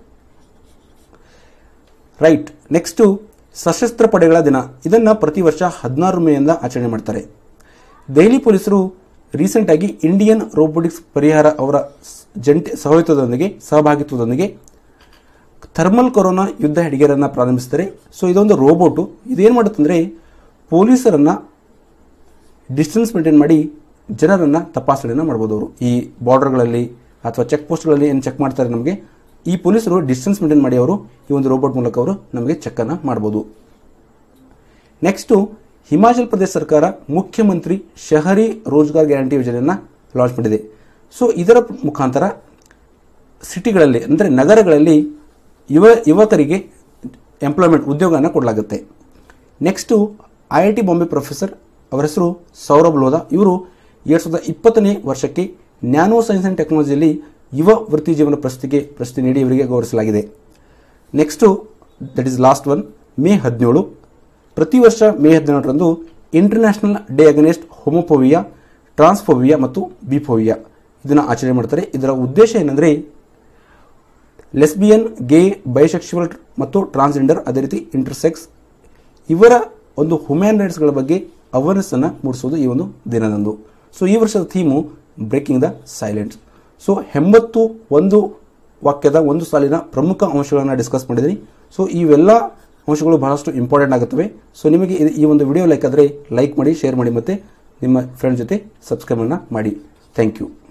ರೈಟ್ ನೆಕ್ಸ್ಟು ಸಶಸ್ತ್ರ ಪಡೆಗಳ ದಿನ ಇದನ್ನು ಪ್ರತಿ ವರ್ಷ ಹದಿನಾರು ಮೇಯಿಂದ ಆಚರಣೆ ಮಾಡ್ತಾರೆ ದೆಹಲಿ ಪೊಲೀಸರು ರೀಸೆಂಟ್ ಆಗಿ ಇಂಡಿಯನ್ ರೋಬೋಟಿಕ್ಸ್ ಪರಿಹಾರ ಅವರ ಜಂಟಿ ಸಹಯೋಗದೊಂದಿಗೆ ಸಹಭಾಗಿತ್ವದೊಂದಿಗೆ ಥರ್ಮಲ್ ಕೊರೋನಾ ಯುದ್ಧ ಹೆಡಿಗೆರನ್ನು ಪ್ರಾರಂಭಿಸ್ತಾರೆ ಸೊ ಇದೊಂದು ರೋಬೋಟು ಇದೇನು ಮಾಡುತ್ತಂದರೆ ಪೊಲೀಸರನ್ನು ಡಿಸ್ಟೆನ್ಸ್ ಮೇಂಟೈನ್ ಮಾಡಿ ಜನರನ್ನು ತಪಾಸಣೆಯನ್ನು ಮಾಡ್ಬೋದು ಅವರು ಈ ಬಾರ್ಡರ್ಗಳಲ್ಲಿ ಅಥವಾ ಚೆಕ್ ಪೋಸ್ಟ್ಗಳಲ್ಲಿ ಏನು ಚೆಕ್ ಮಾಡ್ತಾರೆ ನಮಗೆ ಈ ಪೊಲೀಸರು ಡಿಸ್ಟೆನ್ಸ್ ಮೇಂಟೈನ್ ಮಾಡಿ ಅವರು ಈ ಒಂದು ರೋಬೋಟ್ ಮೂಲಕ ಅವರು ನಮಗೆ ಚೆಕ್ಕನ್ನು ಮಾಡ್ಬೋದು ನೆಕ್ಸ್ಟು ಹಿಮಾಚಲ್ ಪ್ರದೇಶ ಸರ್ಕಾರ ಮುಖ್ಯಮಂತ್ರಿ ಶಹರಿ ರೋಜ್ಗಾರ್ ಗ್ಯಾರಂಟಿ ಯೋಜನೆಯನ್ನು ಲಾಂಚ್ ಮಾಡಿದೆ ಸೊ ಇದರ ಮುಖಾಂತರ ಸಿಟಿಗಳಲ್ಲಿ ಅಂದರೆ ನಗರಗಳಲ್ಲಿ ಯುವ ಯುವಕರಿಗೆ ಎಂಪ್ಲಾಯ್ಮೆಂಟ್ ಉದ್ಯೋಗವನ್ನು ಕೊಡಲಾಗುತ್ತೆ next I I T Bombay professor ಅವರ ಹೆಸರು ಸೌರಭ್ ಲೋಧಾ ಇವರು ಎರಡು ಸಾವಿರದ ಇಪ್ಪತ್ತನೇ ವರ್ಷಕ್ಕೆ ನ್ಯಾನೋ ಸೈನ್ಸ್ ಆ್ಯಂಡ್ ಟೆಕ್ನಾಲಜಿಯಲ್ಲಿ ಯುವ ವೃತ್ತಿ ಜೀವನ ಪ್ರಶಸ್ತಿಗೆ ಪ್ರಶಸ್ತಿ ನೀಡಿ ಇವರಿಗೆ ಗೌರವಿಸಲಾಗಿದೆ next that is last one May ಹದಿನೇಳು ಪ್ರತಿ ವರ್ಷ ಮೇ ಹದಿನೇಳರಂದು international day against homophobia transphobia ಮತ್ತು ಬಿಫೋವಿಯಾ ಇದನ್ನು ಆಚರಣೆ ಮಾಡ್ತಾರೆ ಇದರ ಉದ್ದೇಶ ಏನಂದರೆ ಲೆಸ್ಬಿಯನ್ ಗೇ ಬೈಸೆಕ್ಷುವಲ್ ಮತ್ತು ಟ್ರಾನ್ಸ್ಜೆಂಡರ್ ಅದೇ ರೀತಿ ಇಂಟರ್ಸೆಕ್ಸ್ ಇವರ ಒಂದು ಹ್ಯೂಮ್ಯಾನ್ ರೈಟ್ಸ್ಗಳ ಬಗ್ಗೆ ಅವೇರ್ನೆಸ್ ಅನ್ನು ಮೂಡಿಸುವುದು ಈ ಒಂದು ದಿನದಂದು ಸೊ ಈ ವರ್ಷದ theme breaking the silence so ಎಂಬತ್ತು ಒಂದು ವಾಕ್ಯದ ಒಂದು ಸಾಲಿನ ಪ್ರಮುಖ ಅಂಶಗಳನ್ನು ಡಿಸ್ಕಸ್ ಮಾಡಿದ್ದೀನಿ ಸೊ ಇವೆಲ್ಲ ಅಂಶಗಳು ಬಹಳಷ್ಟು ಇಂಪಾರ್ಟೆಂಟ್ ಆಗುತ್ತವೆ ಸೊ ನಿಮಗೆ ಇದು- ಈ ಒಂದು ವಿಡಿಯೋ ಲೈಕ್ ಆದರೆ ಲೈಕ್ ಮಾಡಿ ಶೇರ್ ಮಾಡಿ ಮತ್ತು ನಿಮ್ಮ ಫ್ರೆಂಡ್ ಜೊತೆ ಸಬ್ಸ್ಕ್ರೈಬನ್ನು ಮಾಡಿ ಥ್ಯಾಂಕ್ ಯು